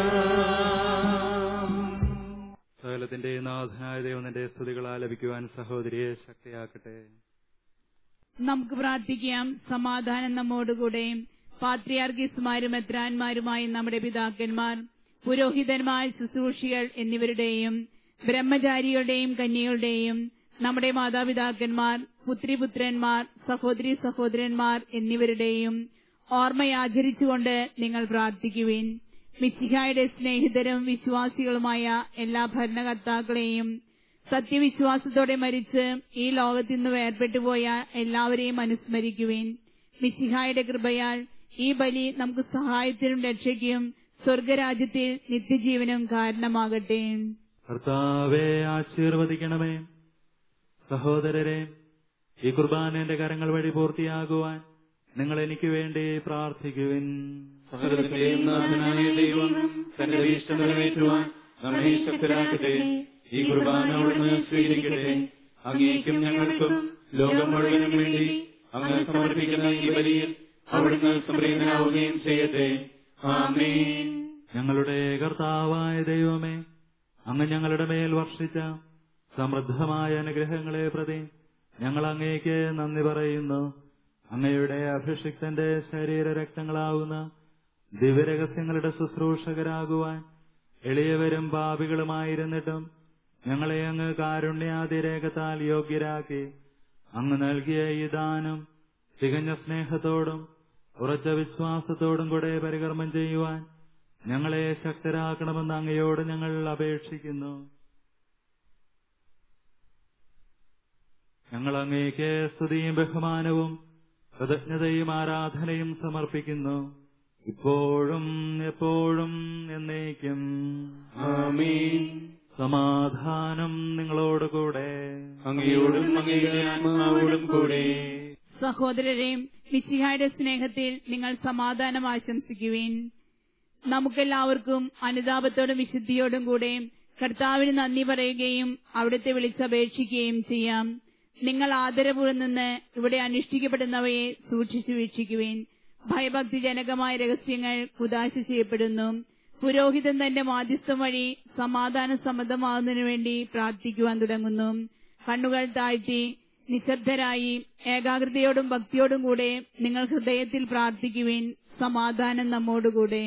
സകലത്തിന്റെ നാഥനായ ദൈവന്റെ സ്തുതികൾ ആലപിക്കുവാൻ സഹോദരിയെ ശക്തിയാക്കട്ടെ നമുക്ക് പ്രാർത്ഥിക്കാം സമാധാനം നമ്മോടുകൂടെ പാത്രിയാർഗീസുമാരും എത്രാന്മാരുമായ നമ്മുടെ പിതാക്കന്മാർ പുരോഹിതന്മാർ ശുശ്രൂഷികൾ എന്നിവരുടെയും ബ്രഹ്മചാരികളുടെയും കന്യകളുടെയും നമ്മുടെ മാതാപിതാക്കന്മാർ പുത്രിപുത്രന്മാർ സഹോദരി സഹോദരന്മാർ എന്നിവരുടെയും ഓർമ്മയാചരിച്ചുകൊണ്ട് നിങ്ങൾ പ്രാർത്ഥിക്കുവിൻ മിശിഹായുടെ സ്നേഹിതരും വിശ്വാസികളുമായ എല്ലാ ഭരണകർത്താക്കളെയും സത്യവിശ്വാസത്തോടെ മരിച്ച് ഈ ലോകത്തിൽ നിന്ന് വേർപെട്ടുപോയ എല്ലാവരെയും അനുസ്മരിക്കുവിൻ മിശിഹായുടെ കൃപയാൽ ഈ ബലി നമുക്ക് സഹായത്തിനും രക്ഷയ്ക്കും സ്വർഗരാജ്യത്തിൽ നിത്യജീവനും കാരണമാകട്ടെ കർത്താവെ ആശീർവദിക്കണമേ സഹോദരരെ ഈ കുർബാനന്റെ കരങ്ങൾ വഴി പൂർത്തിയാകുവാൻ നിങ്ങൾ എനിക്ക് വേണ്ടി പ്രാർത്ഥിക്കുവിൻ സകലത്തിന്റെയും നാഥനായ ദൈവം തന്റെ ഇഷ്ടം നിറവേറ്റുവാൻ നമ്മെ ശക്തരാക്കട്ടെ ഈ കുർബാന അവിടുന്ന് സ്വീകരിക്കട്ടെ അങ്ങേക്കും ഞങ്ങൾക്കും ലോകം മുഴുവനും വേണ്ടി അങ്ങ് സമർപ്പിക്കുന്ന ഈ ബലിയിൽ അവിടുന്ന് സംപ്രീതനാവുകയും ചെയ്യട്ടെ ആമേൻ ഞങ്ങളുടെ കർത്താവായ ദൈവമേ അങ്ങ് ഞങ്ങളുടെ മേൽ വർഷിച്ച സമൃദ്ധമായ അനുഗ്രഹങ്ങളെ പ്രതി ഞങ്ങൾ അങ്ങേക്ക് നന്ദി പറയുന്നു അങ്ങയുടെ അഭിഷിക്തന്റെ ശരീര രക്തങ്ങളാവുന്ന ദിവ്യരഹസ്യങ്ങളുടെ ശുശ്രൂഷകരാകുവാൻ എളിയവരും പാപികളുമായിരുന്നിട്ടും ഞങ്ങളെ അങ്ങ് കാരുണ്യാതിരേകത്താൽ യോഗ്യരാക്കി അങ്ങ് നൽകിയ ഈ ദാനം തികഞ്ഞ സ്നേഹത്തോടും ഉറച്ച വിശ്വാസത്തോടും കൂടെ പരികർമ്മം ചെയ്യുവാൻ ഞങ്ങളെ ശക്തരാക്കണമെന്ന് അങ്ങയോട് ഞങ്ങൾ അപേക്ഷിക്കുന്നു ഞങ്ങൾ അങ്ങേക്ക് സ്തുതിയും ബഹുമാനവും കൃതജ്ഞതയും ആരാധനയും സമർപ്പിക്കുന്നു ഇപ്പോഴും എപ്പോഴും എന്നേക്കും ആമേൻ സമാധാനം നിങ്ങളോടുകൂടെ അങ്ങയോടും അങ്ങയുടെ ആത്മാവോടും കൂടെ സഹോദരരെ മിശിഹായുടെ സ്നേഹത്തിൽ നിങ്ങൾ സമാധാനം ആശംസിക്കുവിൻ നമുക്കെല്ലാവർക്കും അനുതാപത്തോടും വിശുദ്ധിയോടും കൂടെ കർത്താവിന് നന്ദി പറയുകയും അവിടുത്തെ വിളിച്ചപേക്ഷിക്കുകയും ചെയ്യാം നിങ്ങൾ ആദരപൂർവ്വം നിന്ന് ഇവിടെ അനുഷ്ഠിക്കപ്പെടുന്നവയെ സൂക്ഷിച്ചു വീക്ഷിക്കുവിൻ ഭയഭക്തിജനകമായ രഹസ്യങ്ങൾ കുതാശ ചെയ്യപ്പെടുന്നു പുരോഹിതൻ തന്റെ മാധ്യസ്ഥം വഴി സമാധാന സമ്മതമാകുന്നതിനു വേണ്ടി പ്രാർത്ഥിക്കുവാൻ തുടങ്ങുന്നു കണ്ണുകൾ താഴ്ത്തി നിശബ്ദരായി ഏകാഗ്രതയോടും ഭക്തിയോടും കൂടെ നിങ്ങൾ ഹൃദയത്തിൽ പ്രാർത്ഥിക്കുവിൻ സമാധാനം നമ്മോടുകൂടെ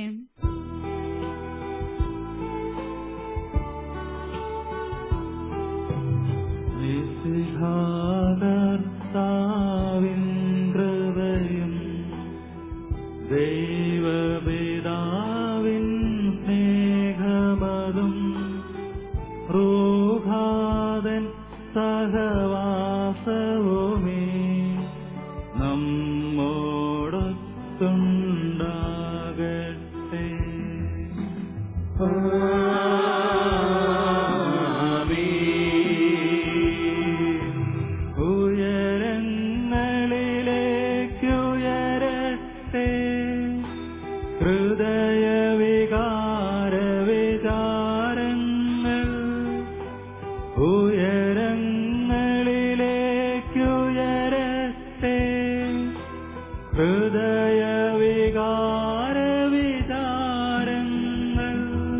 നിസ്സാദർത്താവിൻ കൃപയും ദൈവപിതാവിൻ സ്നേഹമതും റൂഹാദൻ സഹവാസവുമേ നമ്മോടൊത്തുണ്ടാകട്ടെ ഉയരങ്ങളിലേക്കുയരട്ടെ ഹൃദയവികാര വിചാരങ്ങൾ ഉയരങ്ങളിലേക്കുയരട്ടെ ഹൃദയവികാര വിചാരങ്ങൾ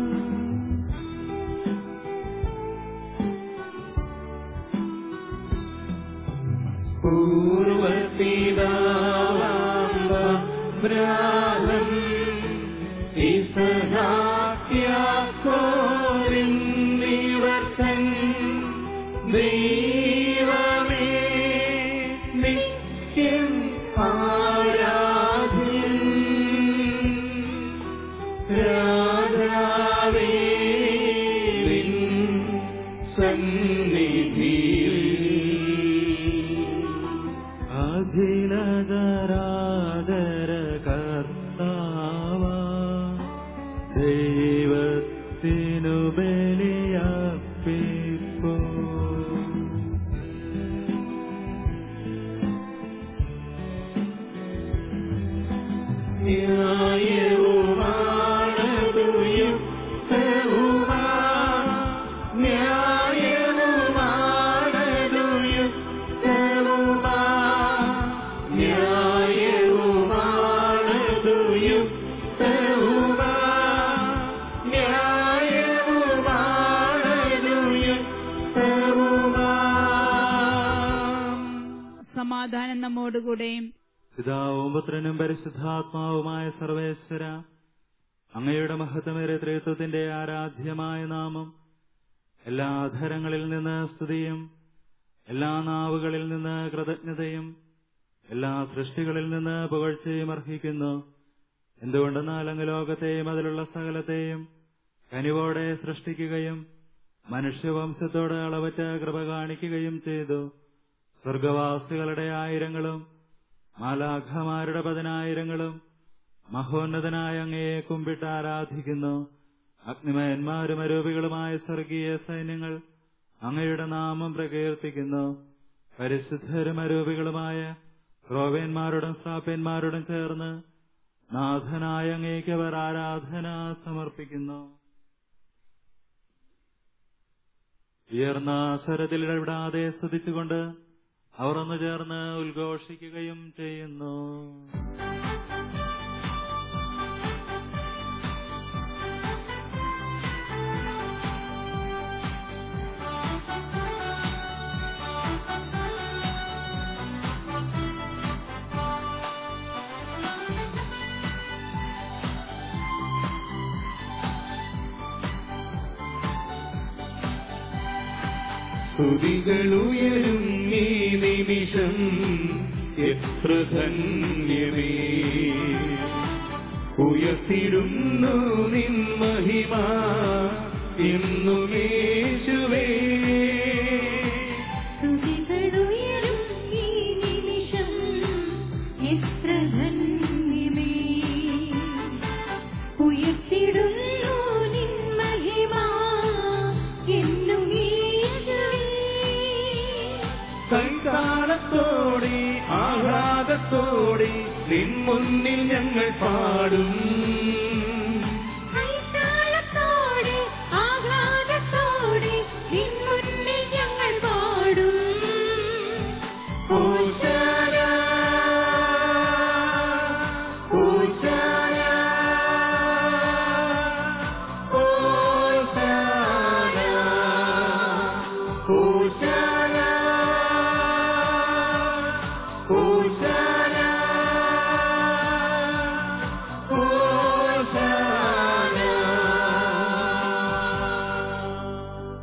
പൂർവപിതാവാം ഇസഹാക്യാക്കോരിന്നിവർത്തൻ ദൈവ സമാധാനം നമ്മോടുകൂടെ പിതാവും പുത്രനും പരിശുദ്ധാത്മാവുമായ സർവേശ്വര അങ്ങയുടെ മഹത്വമേറെ ത്രിത്വത്തിന്റെ ആരാധ്യമായ നാമം എല്ലാ അധരങ്ങളിൽ നിന്ന് സ്തുതിയും എല്ലാ നാവുകളിൽ നിന്ന് കൃതജ്ഞതയും എല്ലാ സൃഷ്ടികളിൽ നിന്ന് പുകഴ്ചയും അർഹിക്കുന്നു എന്തുകൊണ്ടെന്നാൽ അങ്ങ് ലോകത്തെയും അതിലുള്ള സകലത്തെയും കനിവോടെ സൃഷ്ടിക്കുകയും മനുഷ്യവംശത്തോട് അളവറ്റ കൃപ കാണിക്കുകയും ചെയ്തു സ്വർഗവാസികളുടെ ആയിരങ്ങളും മാലാഖമാരുടെ പതിനായിരങ്ങളും മഹോന്നതനായ അങ്ങയെ കുമ്പിട്ട് ആരാധിക്കുന്നു അഗ്നിമയന്മാരും അരൂപികളുമായ സ്വർഗീയ സൈന്യങ്ങൾ അങ്ങയുടെ നാമം പ്രകീർത്തിക്കുന്നു പരിശുദ്ധരും അരൂപികളുമായ ക്രോവേന്മാരോടും സ്ഥാപ്യന്മാരോടും ചേർന്ന് നാഥനായ അങ്ങേക്ക് അവർ ആരാധന സമർപ്പിക്കുന്നു ഉയർന്ന സ്വരത്തിൽ ഇടപെടാതെ സ്തുതിച്ചുകൊണ്ട് അവർ ഒന്ന് ചേർന്ന് ഉദ്ഘോഷിക്കുകയും ചെയ്യുന്നു സ്തുതികളുയരും ഈ നിമിഷം എത്ര ധന്യമേ ഉയർത്തിടുന്നു നിൻ മഹിമ എന്നുമേശുവേ സ്തുതികളുയരും ഈ നിമിഷം എത്ര ധന്യമേ ഉയർത്തിടുന്നു നിൻ മഹിമ എന്നും യേശുവേ കൈതാളത്തോടെ ആഹ്ലാദത്തോടെ നിൻ മുന്നിൽ ഞങ്ങൾ പാടും കൈത്താളത്തോടെ ആഹ്ലാദത്തോടെ നിൻ മുന്നിൽ ഞങ്ങൾ പാടും ഹോശാന, ഹോശാന, ഹോശാന, ഹോശാന, ഹോശാന, ഹോശാന.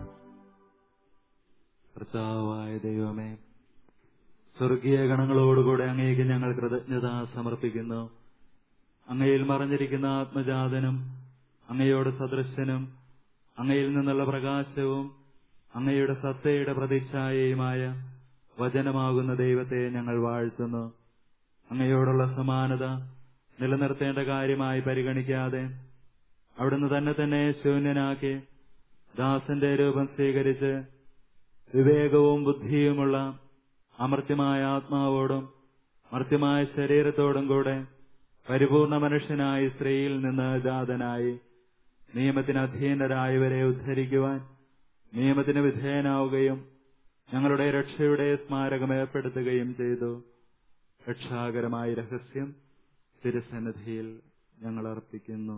കർത്താവായ ദൈവമേ സ്വർഗീയ ഗണങ്ങളോടുകൂടെ അങ്ങേക്ക് ഞങ്ങൾ കൃതജ്ഞത സമർപ്പിക്കുന്നു അങ്ങയിൽ മറഞ്ഞിരിക്കുന്ന ആത്മജാതനും അങ്ങയോട് സദൃശനും അങ്ങയിൽ നിന്നുള്ള പ്രകാശവും അങ്ങയുടെ സത്തയുടെ പ്രതിച്ഛായയുമായ വചനമാകുന്ന ദൈവത്തെ ഞങ്ങൾ വാഴ്ത്തുന്നു അങ്ങയോടുള്ള സമാനത നിലനിർത്തേണ്ട കാര്യമായി പരിഗണിക്കാതെ അവിടുന്ന് തന്നെ തന്നെ ശൂന്യനാക്കി ദാസന്റെ രൂപം സ്വീകരിച്ച് വിവേകവും ബുദ്ധിയുമുള്ള അമർത്യമായ ആത്മാവോടും മർത്യമായ ശരീരത്തോടും കൂടെ പരിപൂർണ മനുഷ്യനായി സ്ത്രീയിൽ നിന്ന് ജാതനായി നിയമത്തിന് അധീനരായവരെ ഉദ്ധരിക്കുവാൻ നിയമത്തിന് വിധേയനാവുകയും ഞങ്ങളുടെ രക്ഷയുടെ സ്മാരകം ഏർപ്പെടുത്തുകയും ചെയ്തു രക്ഷാകരമായ രഹസ്യം തിരുസന്നിധിയിൽ ഞങ്ങൾ അർപ്പിക്കുന്നു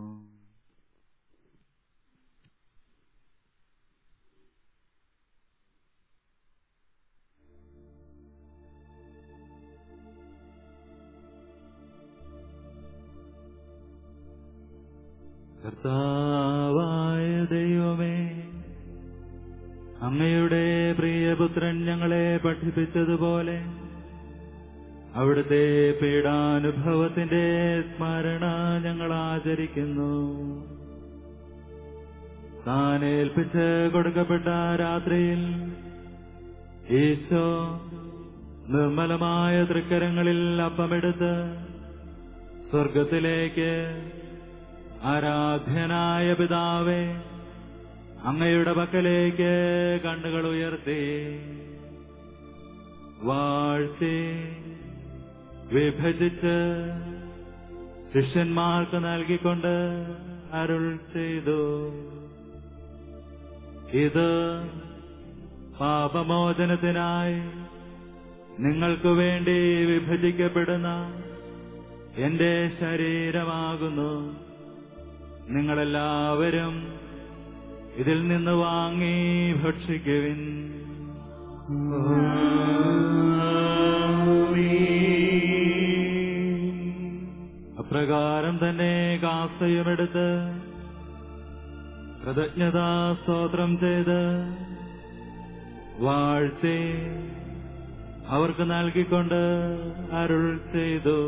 കർത്താവായ ദൈവമേ അങ്ങയുടെ പ്രിയപുത്രൻ ഞങ്ങളെ പഠിപ്പിച്ചതുപോലെ അവിടുത്തെ പീഡാനുഭവത്തിന്റെ സ്മരണ ഞങ്ങൾ ആചരിക്കുന്നു താൻ ഏൽപ്പിച്ച് കൊടുക്കപ്പെട്ട രാത്രിയിൽ ഈശോ നിർമ്മലമായ തൃക്കരങ്ങളിൽ അപ്പമെടുത്ത് സ്വർഗത്തിലേക്ക് ആരാധ്യനായ പിതാവേ അങ്ങയുടെ പക്കലേക്ക് കണ്ണുകൾ ഉയർത്തി വാഴ്ത്തി വിഭജിച്ച് ശിഷ്യന്മാർക്ക് നൽകിക്കൊണ്ട് അരുൾ ചെയ്തു ഇത് പാപമോചനത്തിനായി നിങ്ങൾക്കു വേണ്ടി വിഭജിക്കപ്പെടുന്ന എന്റെ ശരീരമാകുന്നു നിങ്ങളെല്ലാവരും ഇതിൽ നിന്ന് വാങ്ങി ഭക്ഷിക്കുവിൻ കാസയും എടുത്ത് കൃതജ്ഞതാ സ്തോത്രം ചെയ്ത് വാഴ്ത്തി അവർക്ക് നൽകിക്കൊണ്ട് അരുൾ ചെയ്തു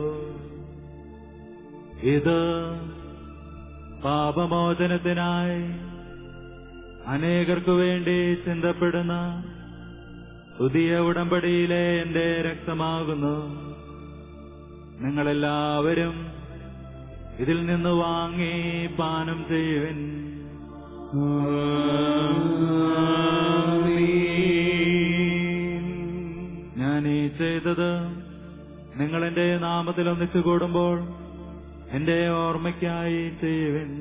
ഇത് പാപമോചനത്തിനായി അനേകർക്കു വേണ്ടി ചിന്തപ്പെടുന്ന പുതിയ ഉടമ്പടിയിലെ എന്റെ രക്തമാകുന്നു നിങ്ങളെല്ലാവരും ഇതിൽ നിന്ന് വാങ്ങി പാനം ചെയ്യുവിൻ ഞാൻ ഈ ചെയ്തത് നിങ്ങൾ എന്റെ നാമത്തിൽ ഒന്നിച്ചു കൂടുമ്പോൾ എന്റെ ഓർമ്മയ്ക്കായി ചെയ്യുവിൻ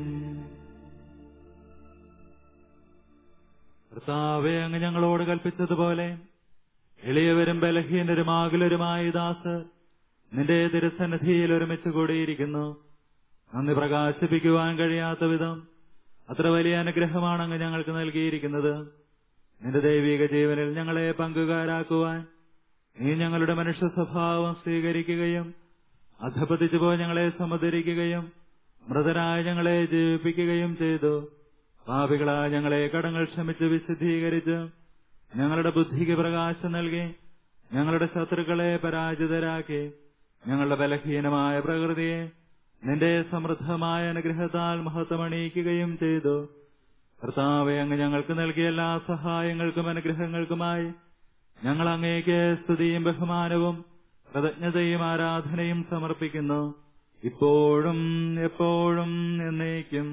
കർത്താവെ അങ്ങ് ഞങ്ങളോട് കൽപ്പിച്ചതുപോലെ എളിയവരും ബലഹീനരും ആകുലരുമായ ദാസ് നിന്റെ തിരുസന്നിധിയിൽ ഒരുമിച്ച് കൂടിയിരിക്കുന്നു നന്ദി പ്രകാശിപ്പിക്കുവാൻ കഴിയാത്ത വിധം അത്ര വലിയ അനുഗ്രഹമാണ് അങ്ങ് ഞങ്ങൾക്ക് നൽകിയിരിക്കുന്നത് നിന്റെ ദൈവിക ജീവനിൽ ഞങ്ങളെ പങ്കുകാരാക്കുവാൻ നീ ഞങ്ങളുടെ മനുഷ്യ സ്വഭാവം സ്വീകരിക്കുകയും അധപതിച്ചു പോയി ഞങ്ങളെ സമുദരിക്കുകയും മൃതരായ ഞങ്ങളെ ജീവിപ്പിക്കുകയും ചെയ്തു പാപികളായ ഞങ്ങളെ കടങ്ങൾ ക്ഷമിച്ച് വിശുദ്ധീകരിച്ച് ഞങ്ങളുടെ ബുദ്ധിക്ക് പ്രകാശം നൽകി ഞങ്ങളുടെ ശത്രുക്കളെ പരാജിതരാക്കി ഞങ്ങളുടെ ബലഹീനമായ പ്രകൃതിയെ നിന്റെ സമൃദ്ധമായ അനുഗ്രഹത്താൽ മഹത്വമണിയിക്കുകയും ചെയ്തു കർത്താവെ അങ്ങ് ഞങ്ങൾക്ക് നൽകിയ എല്ലാ സഹായങ്ങൾക്കും അനുഗ്രഹങ്ങൾക്കുമായി ഞങ്ങൾ അങ്ങേക്ക് സ്തുതിയും ബഹുമാനവും കൃതജ്ഞതയും ആരാധനയും സമർപ്പിക്കുന്നു ഇപ്പോഴും എപ്പോഴും എന്നേക്കും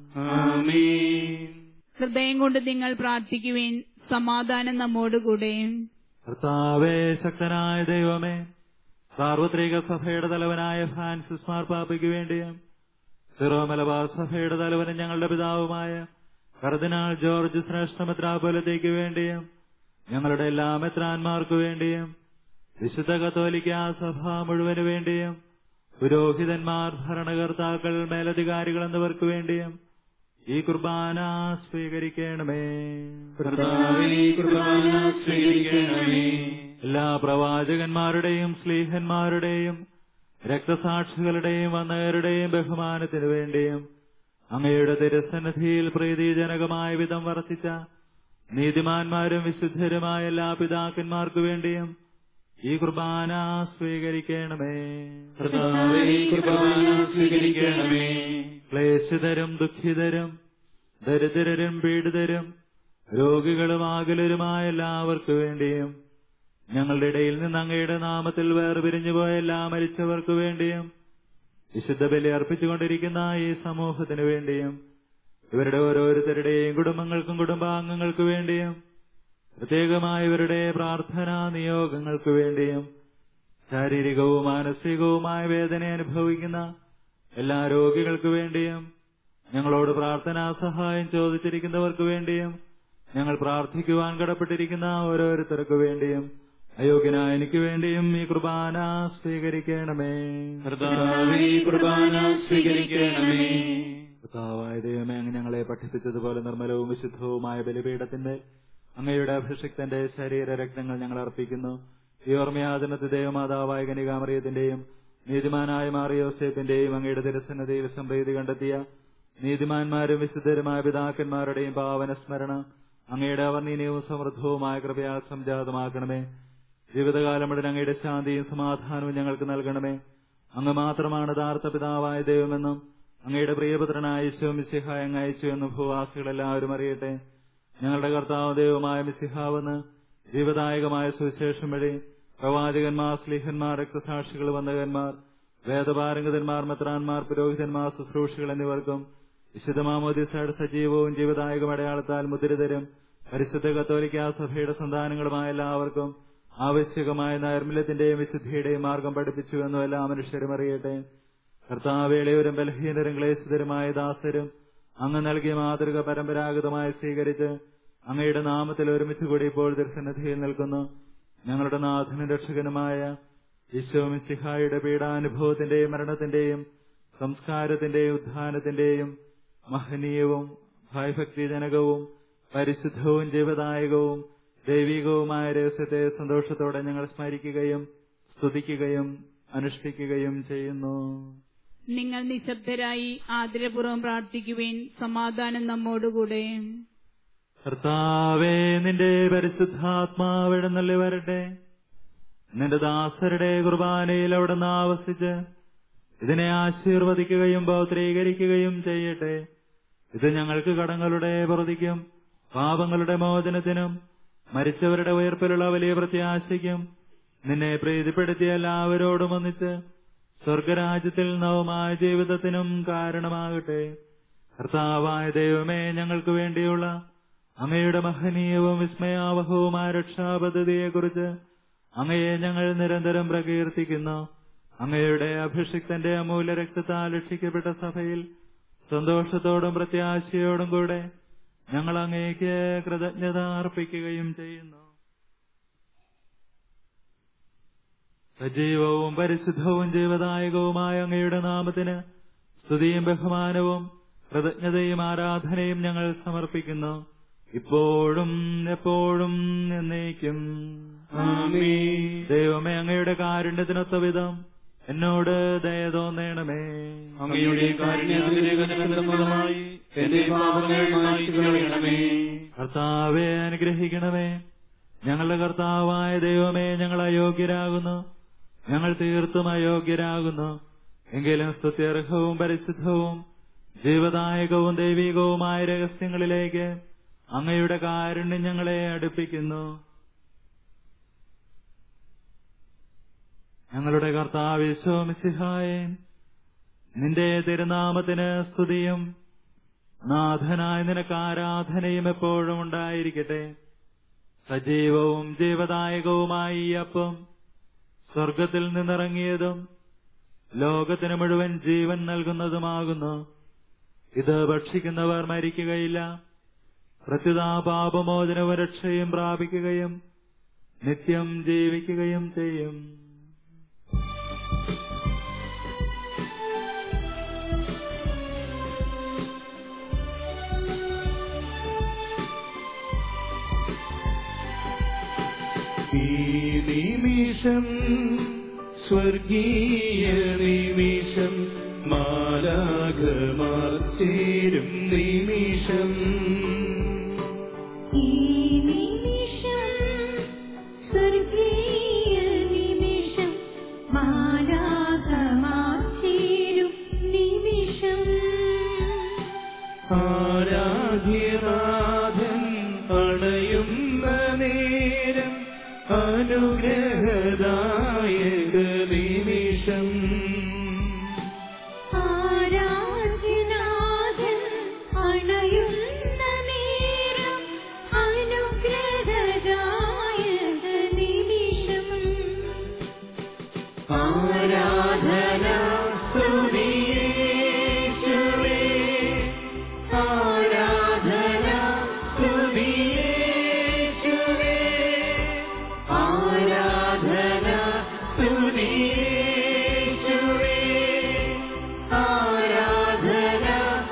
ഹൃദയം കൊണ്ട് നിങ്ങൾ പ്രാർത്ഥിക്കുവിൻ സമാധാനം നമ്മോടുകൂടെ കർത്താവേ ശക്തനായ ദൈവമേ സാർവത്രിക സഭയുടെ തലവനായ ഫ്രാൻസിസ് മാർപ്പാപ്പയ്ക്ക് വേണ്ടിയും സിറോ മലബാർ സഭയുടെ തലവനും ഞങ്ങളുടെ പിതാവുമായ കർദിനാൾ ജോർജ് ശ്രേഷ്ഠമെത്രാപോലത്തേക്ക് വേണ്ടിയും ഞങ്ങളുടെ എല്ലാ മെത്രാന്മാർക്കു വേണ്ടിയും വിശുദ്ധ കത്തോലിക്ക സഭ മുഴുവനു വേണ്ടിയും പുരോഹിതന്മാർ ഭരണകർത്താക്കൾ മേലധികാരികൾ എന്നിവർക്ക് വേണ്ടിയും ഈ കുർബാന സ്വീകരിക്കണമേ കർത്താവേ, ഈ കുർബാന സ്വീകരിക്കണമേ എല്ലാ പ്രവാചകന്മാരുടെയും സ്ലീഹന്മാരുടെയും രക്തസാക്ഷികളുടെയും വന്നവരുടെയും ബഹുമാനത്തിനു വേണ്ടിയും അങ്ങയുടെ തിരുസന്നിധിയിൽ പ്രീതിജനകമായ വിധം വർത്തിച്ച നീതിമാന്മാരും വിശുദ്ധരുമായ എല്ലാ പിതാക്കന്മാർക്കു വേണ്ടിയും ഈ കുർബാന സ്വീകരിക്കണമേ കർത്താവേ, ഈ കുർബാന സ്വീകരിക്കണമേ ക്ലേശിതരും ദുഃഖിതരും ദരിദ്രരും പീഡിതരും രോഗികളും ആകുലരുമായ എല്ലാവർക്കു വേണ്ടിയും ഞങ്ങളുടെ ഇടയിൽ നിന്ന് അങ്ങയുടെ നാമത്തിൽ വേർപിരിഞ്ഞുപോയ എല്ലാ മരിച്ചവർക്കു വേണ്ടിയും വിശുദ്ധ ബലി അർപ്പിച്ചുകൊണ്ടിരിക്കുന്ന ഈ സമൂഹത്തിനു വേണ്ടിയും ഇവരുടെ ഓരോരുത്തരുടെയും കുടുംബങ്ങൾക്കും കുടുംബാംഗങ്ങൾക്കു വേണ്ടിയും പ്രത്യേകമായ ഇവരുടെ പ്രാർത്ഥനാ നിയോഗങ്ങൾക്ക് വേണ്ടിയും ശാരീരികവും മാനസികവുമായ വേദന അനുഭവിക്കുന്ന എല്ലാ രോഗികൾക്കു വേണ്ടിയും ഞങ്ങളോട് പ്രാർത്ഥനാ സഹായം ചോദിച്ചിരിക്കുന്നവർക്ക് വേണ്ടിയും ഞങ്ങൾ പ്രാർത്ഥിക്കുവാൻ കടപ്പെട്ടിരിക്കുന്ന ഓരോരുത്തർക്കു വേണ്ടിയും അയോഗ്യനായ എനിക്ക് വേണ്ടിയും ഈ കുർബാന സ്വീകരിക്കണമേ കർത്താവേ, ഈ കുർബാന സ്വീകരിക്കണമേ കർത്താവായ ദൈവമേ അങ്ങ് ഞങ്ങളെ പഠിപ്പിച്ചതുപോലെ നിർമ്മലവും വിശുദ്ധവുമായ ബലിപീഠത്തിന്റെ അങ്ങയുടെ അഭിഷിക്തന്റെ ശരീര രക്തങ്ങൾ ഞങ്ങൾ അർപ്പിക്കുന്നു ഈ ഓർമ്മയാചരണത്തിൽ ദേവമാതാവായ കനികാമറിയത്തിന്റെയും നീതിമാനായ മാറിയോസേപ്പിന്റെയും അങ്ങയുടെ തിരസന്നതയിൽ സംപ്രീതി കണ്ടെത്തിയ നീതിമാന്മാരും വിശുദ്ധരുമായ പിതാക്കന്മാരുടെയും പാവന സ്മരണ അങ്ങയുടെ അവർണ്ണീയവും സമൃദ്ധവുമായ കൃപയാൽ സംജാതമാക്കണമേ ജീവിതകാലം മുഴുവൻ അങ്ങയുടെ ശാന്തിയും സമാധാനവും ഞങ്ങൾക്ക് നൽകണമേ അങ്ങ് മാത്രമാണ് യഥാർത്ഥ പിതാവായ ദൈവമെന്നും അങ്ങയുടെ പ്രിയപുത്രനായ ഈശോ മിശിഹ അങ്ങ് അയച്ചു എന്നും ഭൂവാസികളെല്ലാവരും അറിയട്ടെ ഞങ്ങളുടെ കർത്താവ് ദൈവമായ മിശിഹാവെന്ന് ജീവദായകമായ സുവിശേഷം വഴി പ്രവാചകന്മാർ സ്ലീഹന്മാർ രക്തസാക്ഷികൾ വന്ദകന്മാർ വേദപാരംഗതന്മാർ മെത്രാന്മാർ പുരോഹിതന്മാർ ശുശ്രൂഷികൾ എന്നിവർക്കും വിശുദ്ധമാമോദിസയുടെ സജീവവും ജീവദായകം അടയാളത്താൽ മുദ്രിതരും പരിശുദ്ധ കത്തോലിക്ക സഭയുടെ സന്താനങ്ങളുമായ എല്ലാവർക്കും ആവശ്യകമായ നൈർമല്യത്തിന്റെയും വിശുദ്ധിയുടെയും മാർഗം പഠിപ്പിച്ചു എന്നും എല്ലാ മനുഷ്യരും അറിയട്ടെ കർത്താവേളയവരും ബലഹീനരും ക്ലേശിതരുമായ ദാസരും അങ്ങ് നൽകിയ മാതൃക പരമ്പരാഗതമായി സ്വീകരിച്ച് അങ്ങയുടെ നാമത്തിൽ ഒരുമിച്ച് കൂടി ഇപ്പോൾ ദർശനധിയിൽ നിൽക്കുന്നു ഞങ്ങളുടെ നാഥനും രക്ഷകനുമായ ഈശോമിസിഹായുടെ പീഡാനുഭവത്തിന്റെയും മരണത്തിന്റെയും സംസ്കാരത്തിന്റെയും ഉത്ഥാനത്തിന്റെയും മഹനീയവും ഭയഭക്തിജനകവും പരിശുദ്ധവും ജീവദായകവും ദൈവികവുമായ രഹസ്യത്തെ സന്തോഷത്തോടെ ഞങ്ങൾ സ്മരിക്കുകയും സ്തുതിക്കുകയും അനുഷ്ഠിക്കുകയും ചെയ്യുന്നു നിങ്ങൾ നിശബ്ദരായി ആദരപൂർവ്വം പ്രാർത്ഥിക്കുവേൻ സമാധാനം നമ്മോടുകൂടെ കർത്താവേ നിന്റെ പരിശുദ്ധാത്മാവ് എഴുന്നള്ളി വരട്ടെ നിന്റെ ദാസരുടെ കുർബാനയിൽ അവിടുന്ന് ആവസിച്ച് ഇതിനെ ആശീർവദിക്കുകയും പൗത്രീകരിക്കുകയും ചെയ്യട്ടെ ഇത് ഞങ്ങൾക്ക് കടങ്ങളുടെ പ്രതിക്കും പാപങ്ങളുടെ മോചനത്തിനും മരിച്ചവരുടെ ഉയർപ്പിലുള്ള വലിയ പ്രത്യാശയ്ക്കും നിന്നെ പ്രീതിപ്പെടുത്തിയ എല്ലാവരോടും ഒന്നിച്ച് സ്വർഗരാജ്യത്തിൽ നവമായ ജീവിതത്തിനും കാരണമാകട്ടെ കർത്താവായ ദൈവമേ ഞങ്ങൾക്ക് വേണ്ടിയുള്ള അങ്ങയുടെ മഹനീയവും വിസ്മയാവഹവുമായ രക്ഷാപദ്ധതിയെക്കുറിച്ച് അങ്ങയെ ഞങ്ങൾ നിരന്തരം പ്രകീർത്തിക്കുന്നു അങ്ങയുടെ അഭിഷിക്തന്റെ അമൂല്യ രക്തത്താൽ രക്ഷിക്കപ്പെട്ട സഭയിൽ സന്തോഷത്തോടും പ്രത്യാശയോടും കൂടെ ഞങ്ങൾ അങ്ങേക്ക് കൃതജ്ഞത അർപ്പിക്കുകയും ചെയ്യുന്നു സജീവവും പരിശുദ്ധവും ജീവദായകവുമായ അങ്ങയുടെ നാമത്തിന് സ്തുതിയും ബഹുമാനവും കൃതജ്ഞതയും ആരാധനയും ഞങ്ങൾ സമർപ്പിക്കുന്നു ഇപ്പോഴും എപ്പോഴും എന്നേക്കും ദൈവമേ അങ്ങയുടെ കാരുണ്യത്തിനൊത്ത വിധം എന്നോട് ദയ തോന്നണമേ അങ്ങയുടെ കാരുണ്യത്തിലേക്ക് എന്റെ പാപങ്ങൾ മായ്ച്ചു കളയണമേ കർത്താവെ അനുഗ്രഹിക്കണമേ ഞങ്ങളുടെ കർത്താവായ ദൈവമേ ഞങ്ങൾ അയോഗ്യരാകുന്നു ഞങ്ങൾ തീർത്തും അയോഗ്യരാകുന്നു എങ്കിലും സ്തുത്യർഹവും പരിശുദ്ധവും ജീവദായകവും ദൈവികവുമായ രഹസ്യങ്ങളിലേക്ക് അങ്ങയുടെ കാരുണ്യം ഞങ്ങളെ അടുപ്പിക്കുന്നു ഞങ്ങളുടെ കർത്താവ് യേശോമിസിഹായെ നിന്റെ തിരുനാമത്തിന് സ്തുതിയും നാഥനായ നിനക്ക് ആരാധനയും എപ്പോഴും ഉണ്ടായിരിക്കട്ടെ സജീവവും ജീവദായകവുമായി ഈ അപ്പം സ്വർഗത്തിൽ നിന്നിറങ്ങിയതും ലോകത്തിന് മുഴുവൻ ജീവൻ നൽകുന്നതുമാകുന്നു ഇത് ഭക്ഷിക്കുന്നവർ മരിക്കുകയില്ല പ്രത്യുതാ പാപമോചനവും രക്ഷയും പ്രാപിക്കുകയും നിത്യം ജീവിക്കുകയും ചെയ്യും ഈ നിമിഷം സ്വർഗീയ നിമിഷം മാലാകമാർ ചേരും നിമിഷം ഈ നിമിഷം സ്വർഗീയ നിമിഷം മാലാഖമാർ ചേരും നിമിഷം ആരാധ്യനാഥൻ അണയുന്ന നേരം അനുഗ്രഹദായക നിമിഷം ആരാധ്യനാഥൻ അണയുന്ന നേരം അനുഗ്രഹദായക നിമിഷം ആരാധന സ്തുതിയേശുവേ ആരാധന സ്തുതിയേശുവേ ആരാധന സ്തുതിയേശുവേ ആരാധന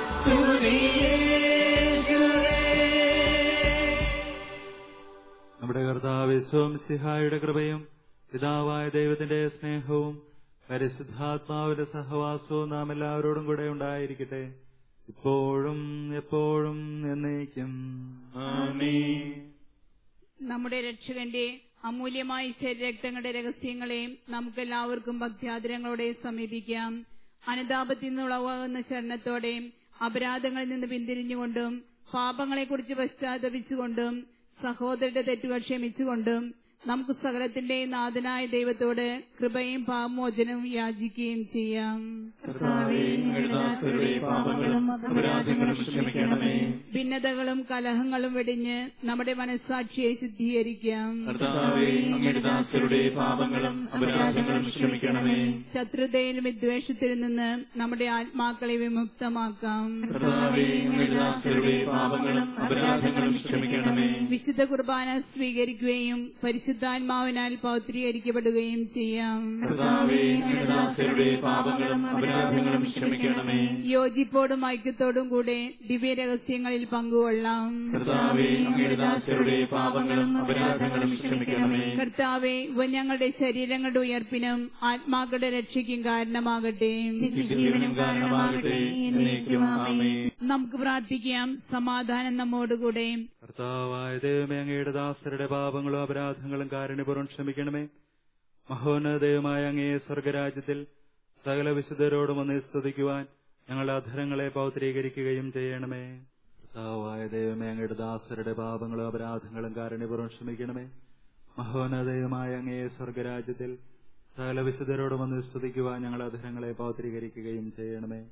സ്തുതിയേശുവേ നമ്മുടെ കർത്താവ് സിഹായുടെ കൃപയും പിതാവായ ദൈവത്തിന്റെ സ്നേഹവും പരിശുദ്ധാത്മാവിന്റെ സഹവാസവും നാം എല്ലാവരോടും കൂടെ ഉണ്ടായിരിക്കട്ടെ ഇപ്പോഴും എപ്പോഴും എന്നേക്കും ആമേൻ നമ്മുടെ രക്ഷകന്റെ അമൂല്യമായ ശരീരരക്തങ്ങളുടെ രഹസ്യങ്ങളെ നമുക്കെല്ലാവർക്കും ഭക്ത്യാദരങ്ങളോടെ സമീപിക്കാം അനുതാപത്തിൽ നിന്ന് ഉളവാകുന്ന ശരണത്തോടെ അപരാധങ്ങളിൽ നിന്ന് പിന്തിരിഞ്ഞുകൊണ്ടും പാപങ്ങളെക്കുറിച്ച് പശ്ചാത്തപിച്ചുകൊണ്ടും സഹോദരന്റെ തെറ്റുകൾ ക്ഷമിച്ചുകൊണ്ടും നമുക്ക് സകലത്തിന്റെ നാഥനായ ദൈവത്തോട് കൃപയും പാപമോചനവും യാചിക്കുകയും ചെയ്യാം കർത്താവേ അങ്ങയുടെ ദാസരുടെ പാപങ്ങളും അപരാധങ്ങളും ക്ഷമിക്കണമേ ഭിന്നതകളും കലഹങ്ങളും വെടിഞ്ഞ് നമ്മുടെ മനസ്സാക്ഷിയെ ശുദ്ധീകരിക്കാം കർത്താവേ അങ്ങയുടെ ദാസരുടെ പാപങ്ങളും അപരാധങ്ങളും ക്ഷമിക്കണമേ ശത്രുതയിലും വിദ്വേഷത്തിൽ നിന്ന് നമ്മുടെ ആത്മാക്കളെ വിമുക്തമാക്കാം കർത്താവേ അങ്ങയുടെ ദാസരുടെ പാപങ്ങളും അപരാധങ്ങളും ക്ഷമിക്കണമേ വിശുദ്ധ കുർബാന സ്വീകരിക്കുകയും പരിശുദ്ധ പരിശുദ്ധാത്മാവിനാൽ പൗത്രീകരിക്കപ്പെടുകയും ചെയ്യാം കർത്താവേ അങ്ങയുടെ ദാസരുടെ പാപങ്ങളും അപരാധങ്ങളും ക്ഷമിക്കണമേ യോജിപ്പോടും ഐക്യത്തോടും കൂടെ ദിവ്യരഹസ്യങ്ങളിൽ പങ്കുകൊള്ളാം കർത്താവേ അങ്ങയുടെ ദാസരുടെ പാപങ്ങളും അപരാധങ്ങളും ക്ഷമിക്കണമേ കർത്താവെ ഇവ ഞങ്ങളുടെ ശരീരങ്ങളുടെ ഉയർപ്പിനും ആത്മാക്കളുടെ രക്ഷയ്ക്കും കാരണമാകട്ടെ നിത്യജീവനും കാരണമാകട്ടെ എന്നേക്കും ആമേൻ നമുക്ക് പ്രാർത്ഥിക്കാം സമാധാനം നമ്മോടുകൂടെ കർത്താവായ ദൈവമേ അങ്ങയുടെ ദാസരുടെ പാപങ്ങളും അപരാധങ്ങളും കാരുണ്യപൂർവ്വം ക്ഷമിക്കണമേ മഹോന്നതയുമായ അങ്ങേ സ്വർഗരാജ്യത്തിൽ സകല വിശുദ്ധരോടും ഒന്ന് സ്തുതിക്കുവാൻ ഞങ്ങളുടെ അധരങ്ങളെ പൗത്രീകരിക്കുകയും ചെയ്യണമേ കർത്താവായ ദൈവമേ അങ്ങയുടെ ദാസരുടെ പാപങ്ങളും അപരാധങ്ങളും കാരുണ്യപൂർവ്വം ക്ഷമിക്കണമേ മഹോന്നതയുമായ അങ്ങേ സ്വർഗരാജ്യത്തിൽ സകല വിശുദ്ധരോടും ഒന്ന് സ്തുതിക്കുവാൻ ഞങ്ങളുടെ അധരങ്ങളെ പൗത്രീകരിക്കുകയും ചെയ്യണമേ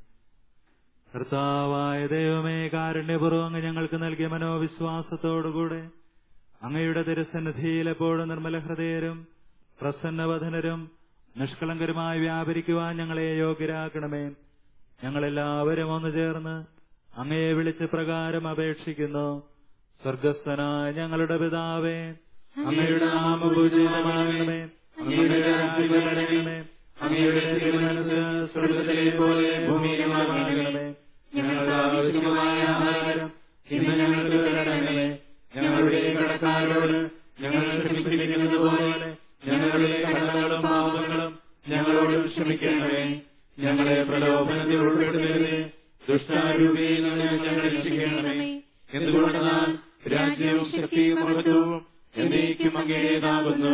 കർത്താവായ ദൈവമേ കാരുണ്യപൂർവ്വം അങ്ങ് ഞങ്ങൾക്ക് നൽകിയ മനോവിശ്വാസത്തോടുകൂടെ അങ്ങയുടെ തിരുസന്നിധിയിൽ എപ്പോഴും നിർമ്മല ഹൃദയരും പ്രസന്നവധനരും നിഷ്കളങ്കരുമായി വ്യാപരിക്കുവാൻ ഞങ്ങളെ യോഗ്യരാക്കണമേ ഞങ്ങളെല്ലാവരും ഒന്ന് ചേർന്ന് അങ്ങയെ വിളിച്ച് പ്രകാരം അപേക്ഷിക്കുന്നു സ്വർഗസ്ഥനായ ഞങ്ങളുടെ പിതാവേ അങ്ങയുടെ നാമപൂജിതമാകണമേ അങ്ങയുടെ രാജ്യം വരണമേ അങ്ങയുടെ തിരുമനസ് സ്വർഗത്തിലെ പോലെ ഭൂമിയിലുമാകണമേ ഞങ്ങൾക്ക് ആവശ്യമായ ആഹാരം ഇന്ന് ഞങ്ങൾക്ക് തരണമേ ഞങ്ങളുടെ കടക്കാരോട് ഞങ്ങൾ ക്ഷമിച്ചിരിക്കുന്നത് പോലെ ഞങ്ങളുടെ കടങ്ങളും പാപങ്ങളും ഞങ്ങളോട് ക്ഷമിക്കണമേ ഞങ്ങളെ പ്രലോഭനത്തിൽ ഉൾപ്പെടുത്തരുതേ ദുഷ്ടാരൂപിയിൽ നിന്ന് ഞങ്ങളെ രക്ഷിക്കണമേ എന്തുകൊണ്ടെന്നാൽ രാജ്യവും ശക്തിയും മഹത്വവും എന്നേക്കും അങ്ങേതാകുന്നു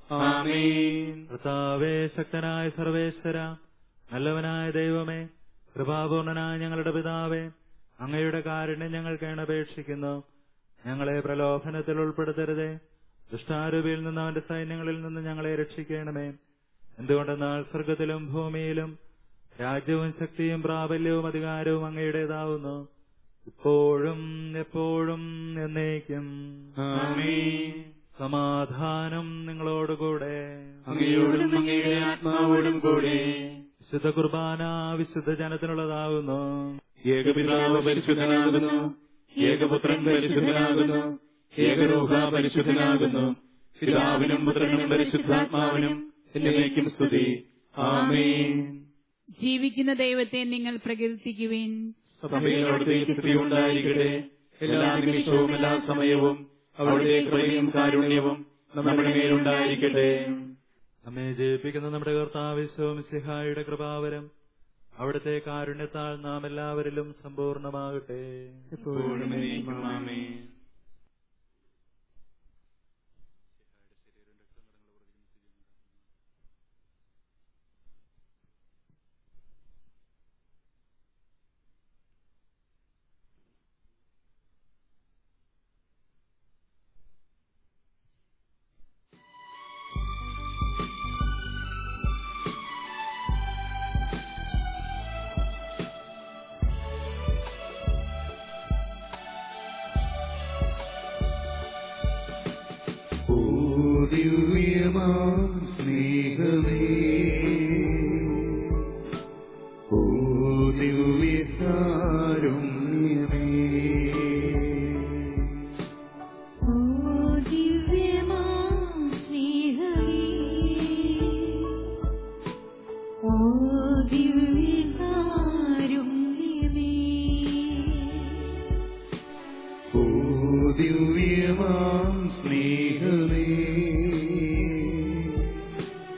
ആമേൻ കർത്താവേ ശക്തനായ സർവേശ്വര നല്ലവനായ ദൈവമേ കൃപാപൂർണനായ ഞങ്ങളുടെ പിതാവേ അങ്ങയുടെ കാരുണ്യം ഞങ്ങൾ കേണപേക്ഷിക്കുന്നു ഞങ്ങളെ പ്രലോഭനത്തിൽ ഉൾപ്പെടുത്തരുതേ ദുഷ്ടാരൂപിയിൽ നിന്ന് അവന്റെ സൈന്യങ്ങളിൽ നിന്ന് ഞങ്ങളെ രക്ഷിക്കണമേ എന്തുകൊണ്ടെന്നാൽ സ്വർഗത്തിലും ഭൂമിയിലും രാജ്യവും ശക്തിയും പ്രാബല്യവും അധികാരവും അങ്ങയുടേതാവുന്നു ഇപ്പോഴും എപ്പോഴും എന്നേക്കും ആമേൻ. സമാധാനം നിങ്ങളോടുകൂടെ അങ്ങയോടും അങ്ങയുടെ ആത്മാവോടും കൂടെ വിശുദ്ധ കുർബാന വിശുദ്ധ ജനത്തിനുള്ളതാകുന്നു ഏകപിതാവ് പരിശുദ്ധനാകുന്നു ഏകപുത്രൻ പരിശുദ്ധനാകുന്നു ഏകരൂഹ പരിശുദ്ധനാകുന്നു പിതാവിനും പുത്രനും പരിശുദ്ധാത്മാവിനും എന്നേക്കും സ്തുതി ആമേൻ ജീവിക്കുന്ന ദൈവത്തെ നിങ്ങൾ പ്രകീർത്തിക്കുവിൻ സഭയിലവിടുത്തെ സ്തുതി ഉണ്ടായിരിക്കട്ടെ എല്ലാ നിമിഷവും എല്ലാ സമയവും അവിടുത്തെ കൃപയും കാരുണ്യവും നമ്മുടെ മേലുണ്ടായിരിക്കട്ടെ നമ്മെ ജയിപ്പിക്കുന്ന നമ്മുടെ കർത്താവിശ്വവും സിഹായുടെ കൃപാവരം അവിടുത്തെ കാരുണ്യത്താൽ നാം എല്ലാവരിലും സമ്പൂർണമാകട്ടെ എപ്പോഴും എന്നേക്കും ആമേൻ ഓ ദിവ്യമാം സ്നേഹമേ ഓ ദിവ്യകാരുണ്യമേ ഓ ദിവ്യമാം സ്നേഹമേ ഓ ദിവ്യകാരുണ്യമേ ഓ ദിവ്യമാം സ്നേഹമേ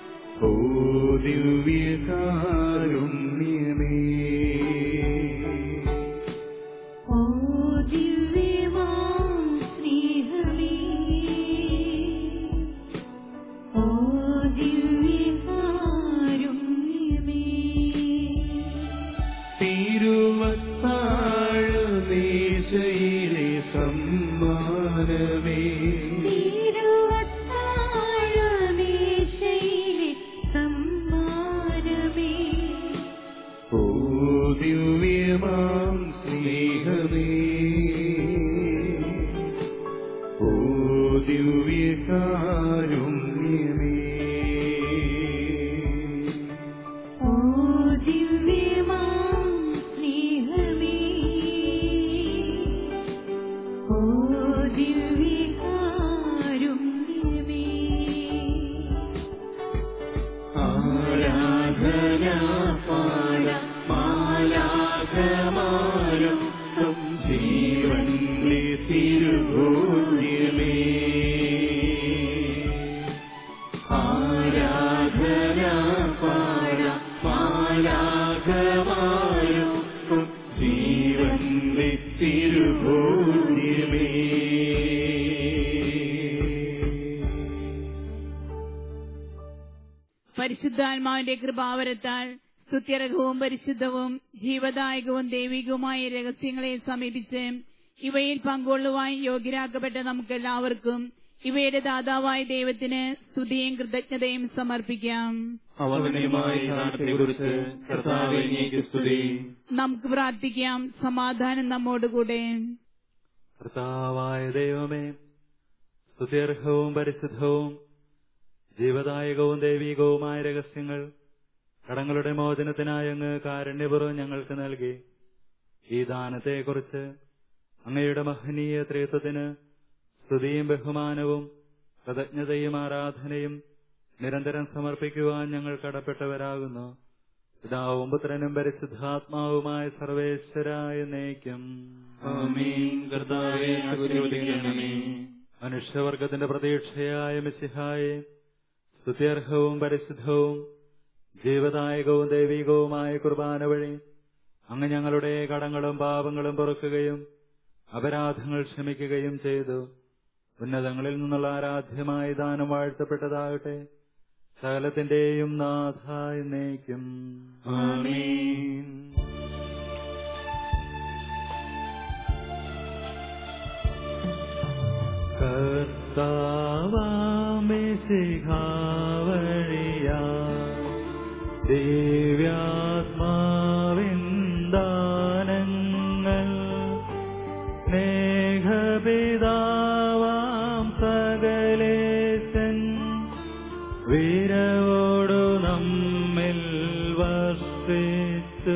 പരിശുദ്ധാത്മാവിന്റെ കൃപാവരത്താൽ സ്തുത്യർഹവും പരിശുദ്ധവും ജീവദായകവും ദൈവികവുമായ രഹസ്യങ്ങളെ സമീപിച്ച് ഇവയിൽ പങ്കുകൊള്ളുവാൻ യോഗ്യരാക്കപ്പെട്ട നമുക്കെല്ലാവർക്കും ഇവയുടെ ദാതാവായ ദൈവത്തിന് സ്തുതിയും കൃതജ്ഞതയും സമർപ്പിക്കാം അവനയുമായി സ്ഥാനത്തെക്കുറിച്ച് കർത്താവ് അങ്ങേക്ക് സ്തുതി നമുക്ക് പ്രാർത്ഥിക്കാം സമാധാനം നമ്മോടുകൂടെ കർത്താവായ ദൈവമേ സ്തുത്യർഹവും പരിശുദ്ധവും ജീവദായകവും ദൈവികവുമായ രഹസ്യങ്ങൾ കടങ്ങളുടെ മോചനത്തിനായി അങ്ങ് കാരുണ്യപൂർവ്വം ഞങ്ങൾക്ക് നൽകി ഈ ദാനത്തെക്കുറിച്ച് അങ്ങയുടെ മഹനീയ ത്രിത്വത്തിന് സ്തുതിയും ബഹുമാനവും കൃതജ്ഞതയും ആരാധനയും നിരന്തരം സമർപ്പിക്കുവാൻ ഞങ്ങൾ കടപ്പെട്ടവരാകുന്നു പിതാവും പുത്രനും പരിശുദ്ധാത്മാവുമായ സർവേശ്വരായ നയിക്കും ആമീൻ കർത്താവെ ആശീർവദിക്കണമേ മനുഷ്യവർഗത്തിന്റെ പ്രതീക്ഷയായ മിശിഹായെ സ്തുത്യർഹവും പരിശുദ്ധവും ജീവദായകവും ദൈവികവുമായ കുർബാന വഴി അങ്ങ് ഞങ്ങളുടെ കടങ്ങളും പാപങ്ങളും പൊറുക്കുകയും അപരാധങ്ങൾ ക്ഷമിക്കുകയും ചെയ്തു ഉന്നതങ്ങളിൽ നിന്നുള്ള ആരാധ്യമായ ദാനം വാഴ്ത്തപ്പെട്ടതാകട്ടെ സകലത്തിന്റെയും നാഥ എന്നേക്കും ആമീൻ കർത്താവാമിശിഖാവഴിയാ ദിവ്യാത്മാവിന്ദാനങ്ങൾ സ്നേഹപിതാവാം സകലേശൻ വീരവോടു നമ്മിൽ വർഷിച്ചു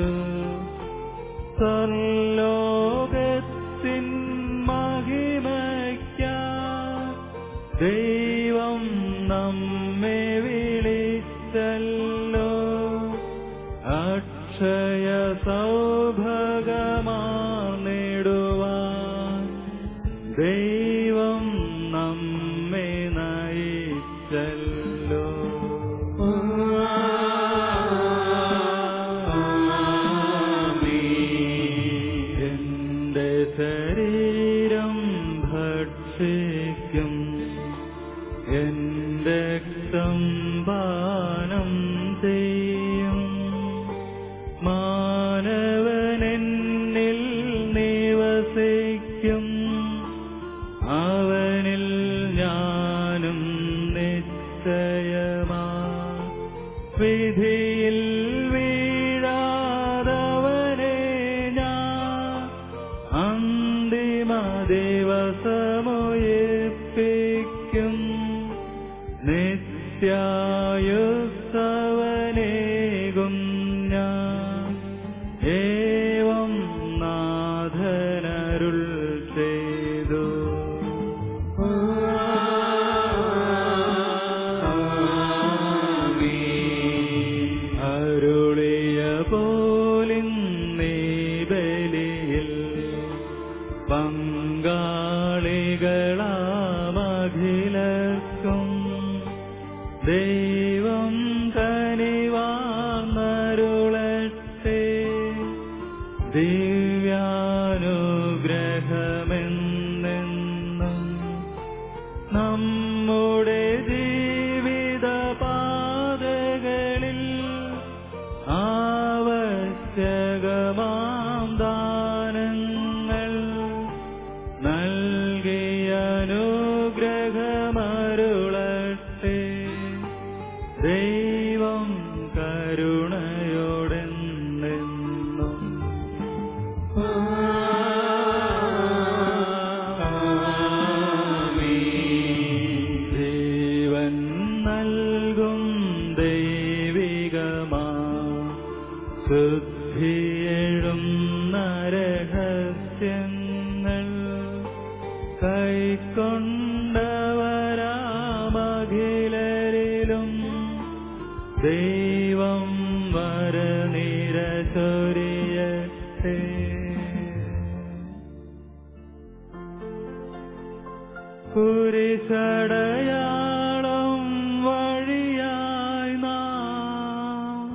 സർലോകത്തിൻ മഹിമയ്ക്ക ദൈവം നമ്മെ വിളിച്ചല്ലോ അക്ഷയ സൗഭഗമാണിടുവാൻ ദൈവം നമ്മെ നയിച്ചല്ലോ എന്റെ ശരീരം ഭക്ഷിക്കും എന്റെ രക്തം പാനം ചെയ്യും മാനവനെന്നിൽ നിവസിക്കും അവനിൽ ഞാനും നിശ്ചയമാ വിധിയിൽ വീഴാതവനെ ഞാൻ അന്തിമ ദിവസമൊയിപ്പിക്കും നിത്യായുസ്തവനേകും ഞാൻ ഏവം നാഥനരുൾ ചെയ്തു അരുളിയ പോലിന്നീ ബലിയിൽ പങ്കാളികളാമഖിലർക്കും ദൈവം കനിവാർന്നരുളട്ടെ ദിവ്യാനുഗ്രഹമെന്നെന്നും നമ്മുടെ ജീവിത പാതകളിൽ ആവശ്യകമാം ദാനങ്ങൾ നൽകിയ അനുഗ്രഹമരുളട്ടെ ദൈവം കരുണയോടെന്നെന്നും ജീവൻ നൽകും ദൈവികമാ ശുദ്ധിയെഴും നരഹസ്യങ്ങൾ കൈക്കൊണ്ടവരാമഖിലരിലും ദൈവം വരനിര ചൊരിയട്ടെ കുരിശടയാളം വഴിയായി നാം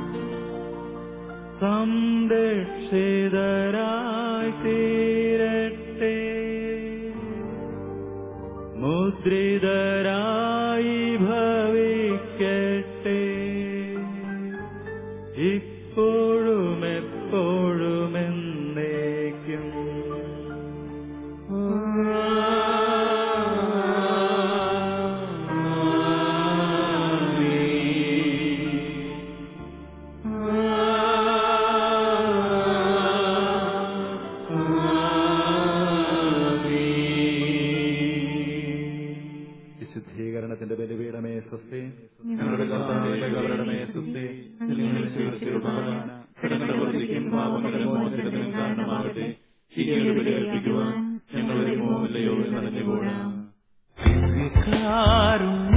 സംരക്ഷിതരായി തീരട്ടെ മുദ്രിതരായി ഭവിക്കട്ടെ സ്വസ്തി ഞങ്ങളുടെ കർത്താവിന്റെ കവരണമേ സുസ്ഥി നിങ്ങൾ സ്വീകരിച്ചിരുന്ന കിടങ്ങളുടെ പ്രവൃത്തിക്കും പാപങ്ങളുടെ മോചനത്തിനും കാരണമാകട്ടെ ഇങ്ങനെ ബലിയർപ്പിക്കുവാൻ ഞങ്ങൾ വരുമോ ഇല്ലയോ എന്നറിഞ്ഞുകൂടാ കാരുണ്യ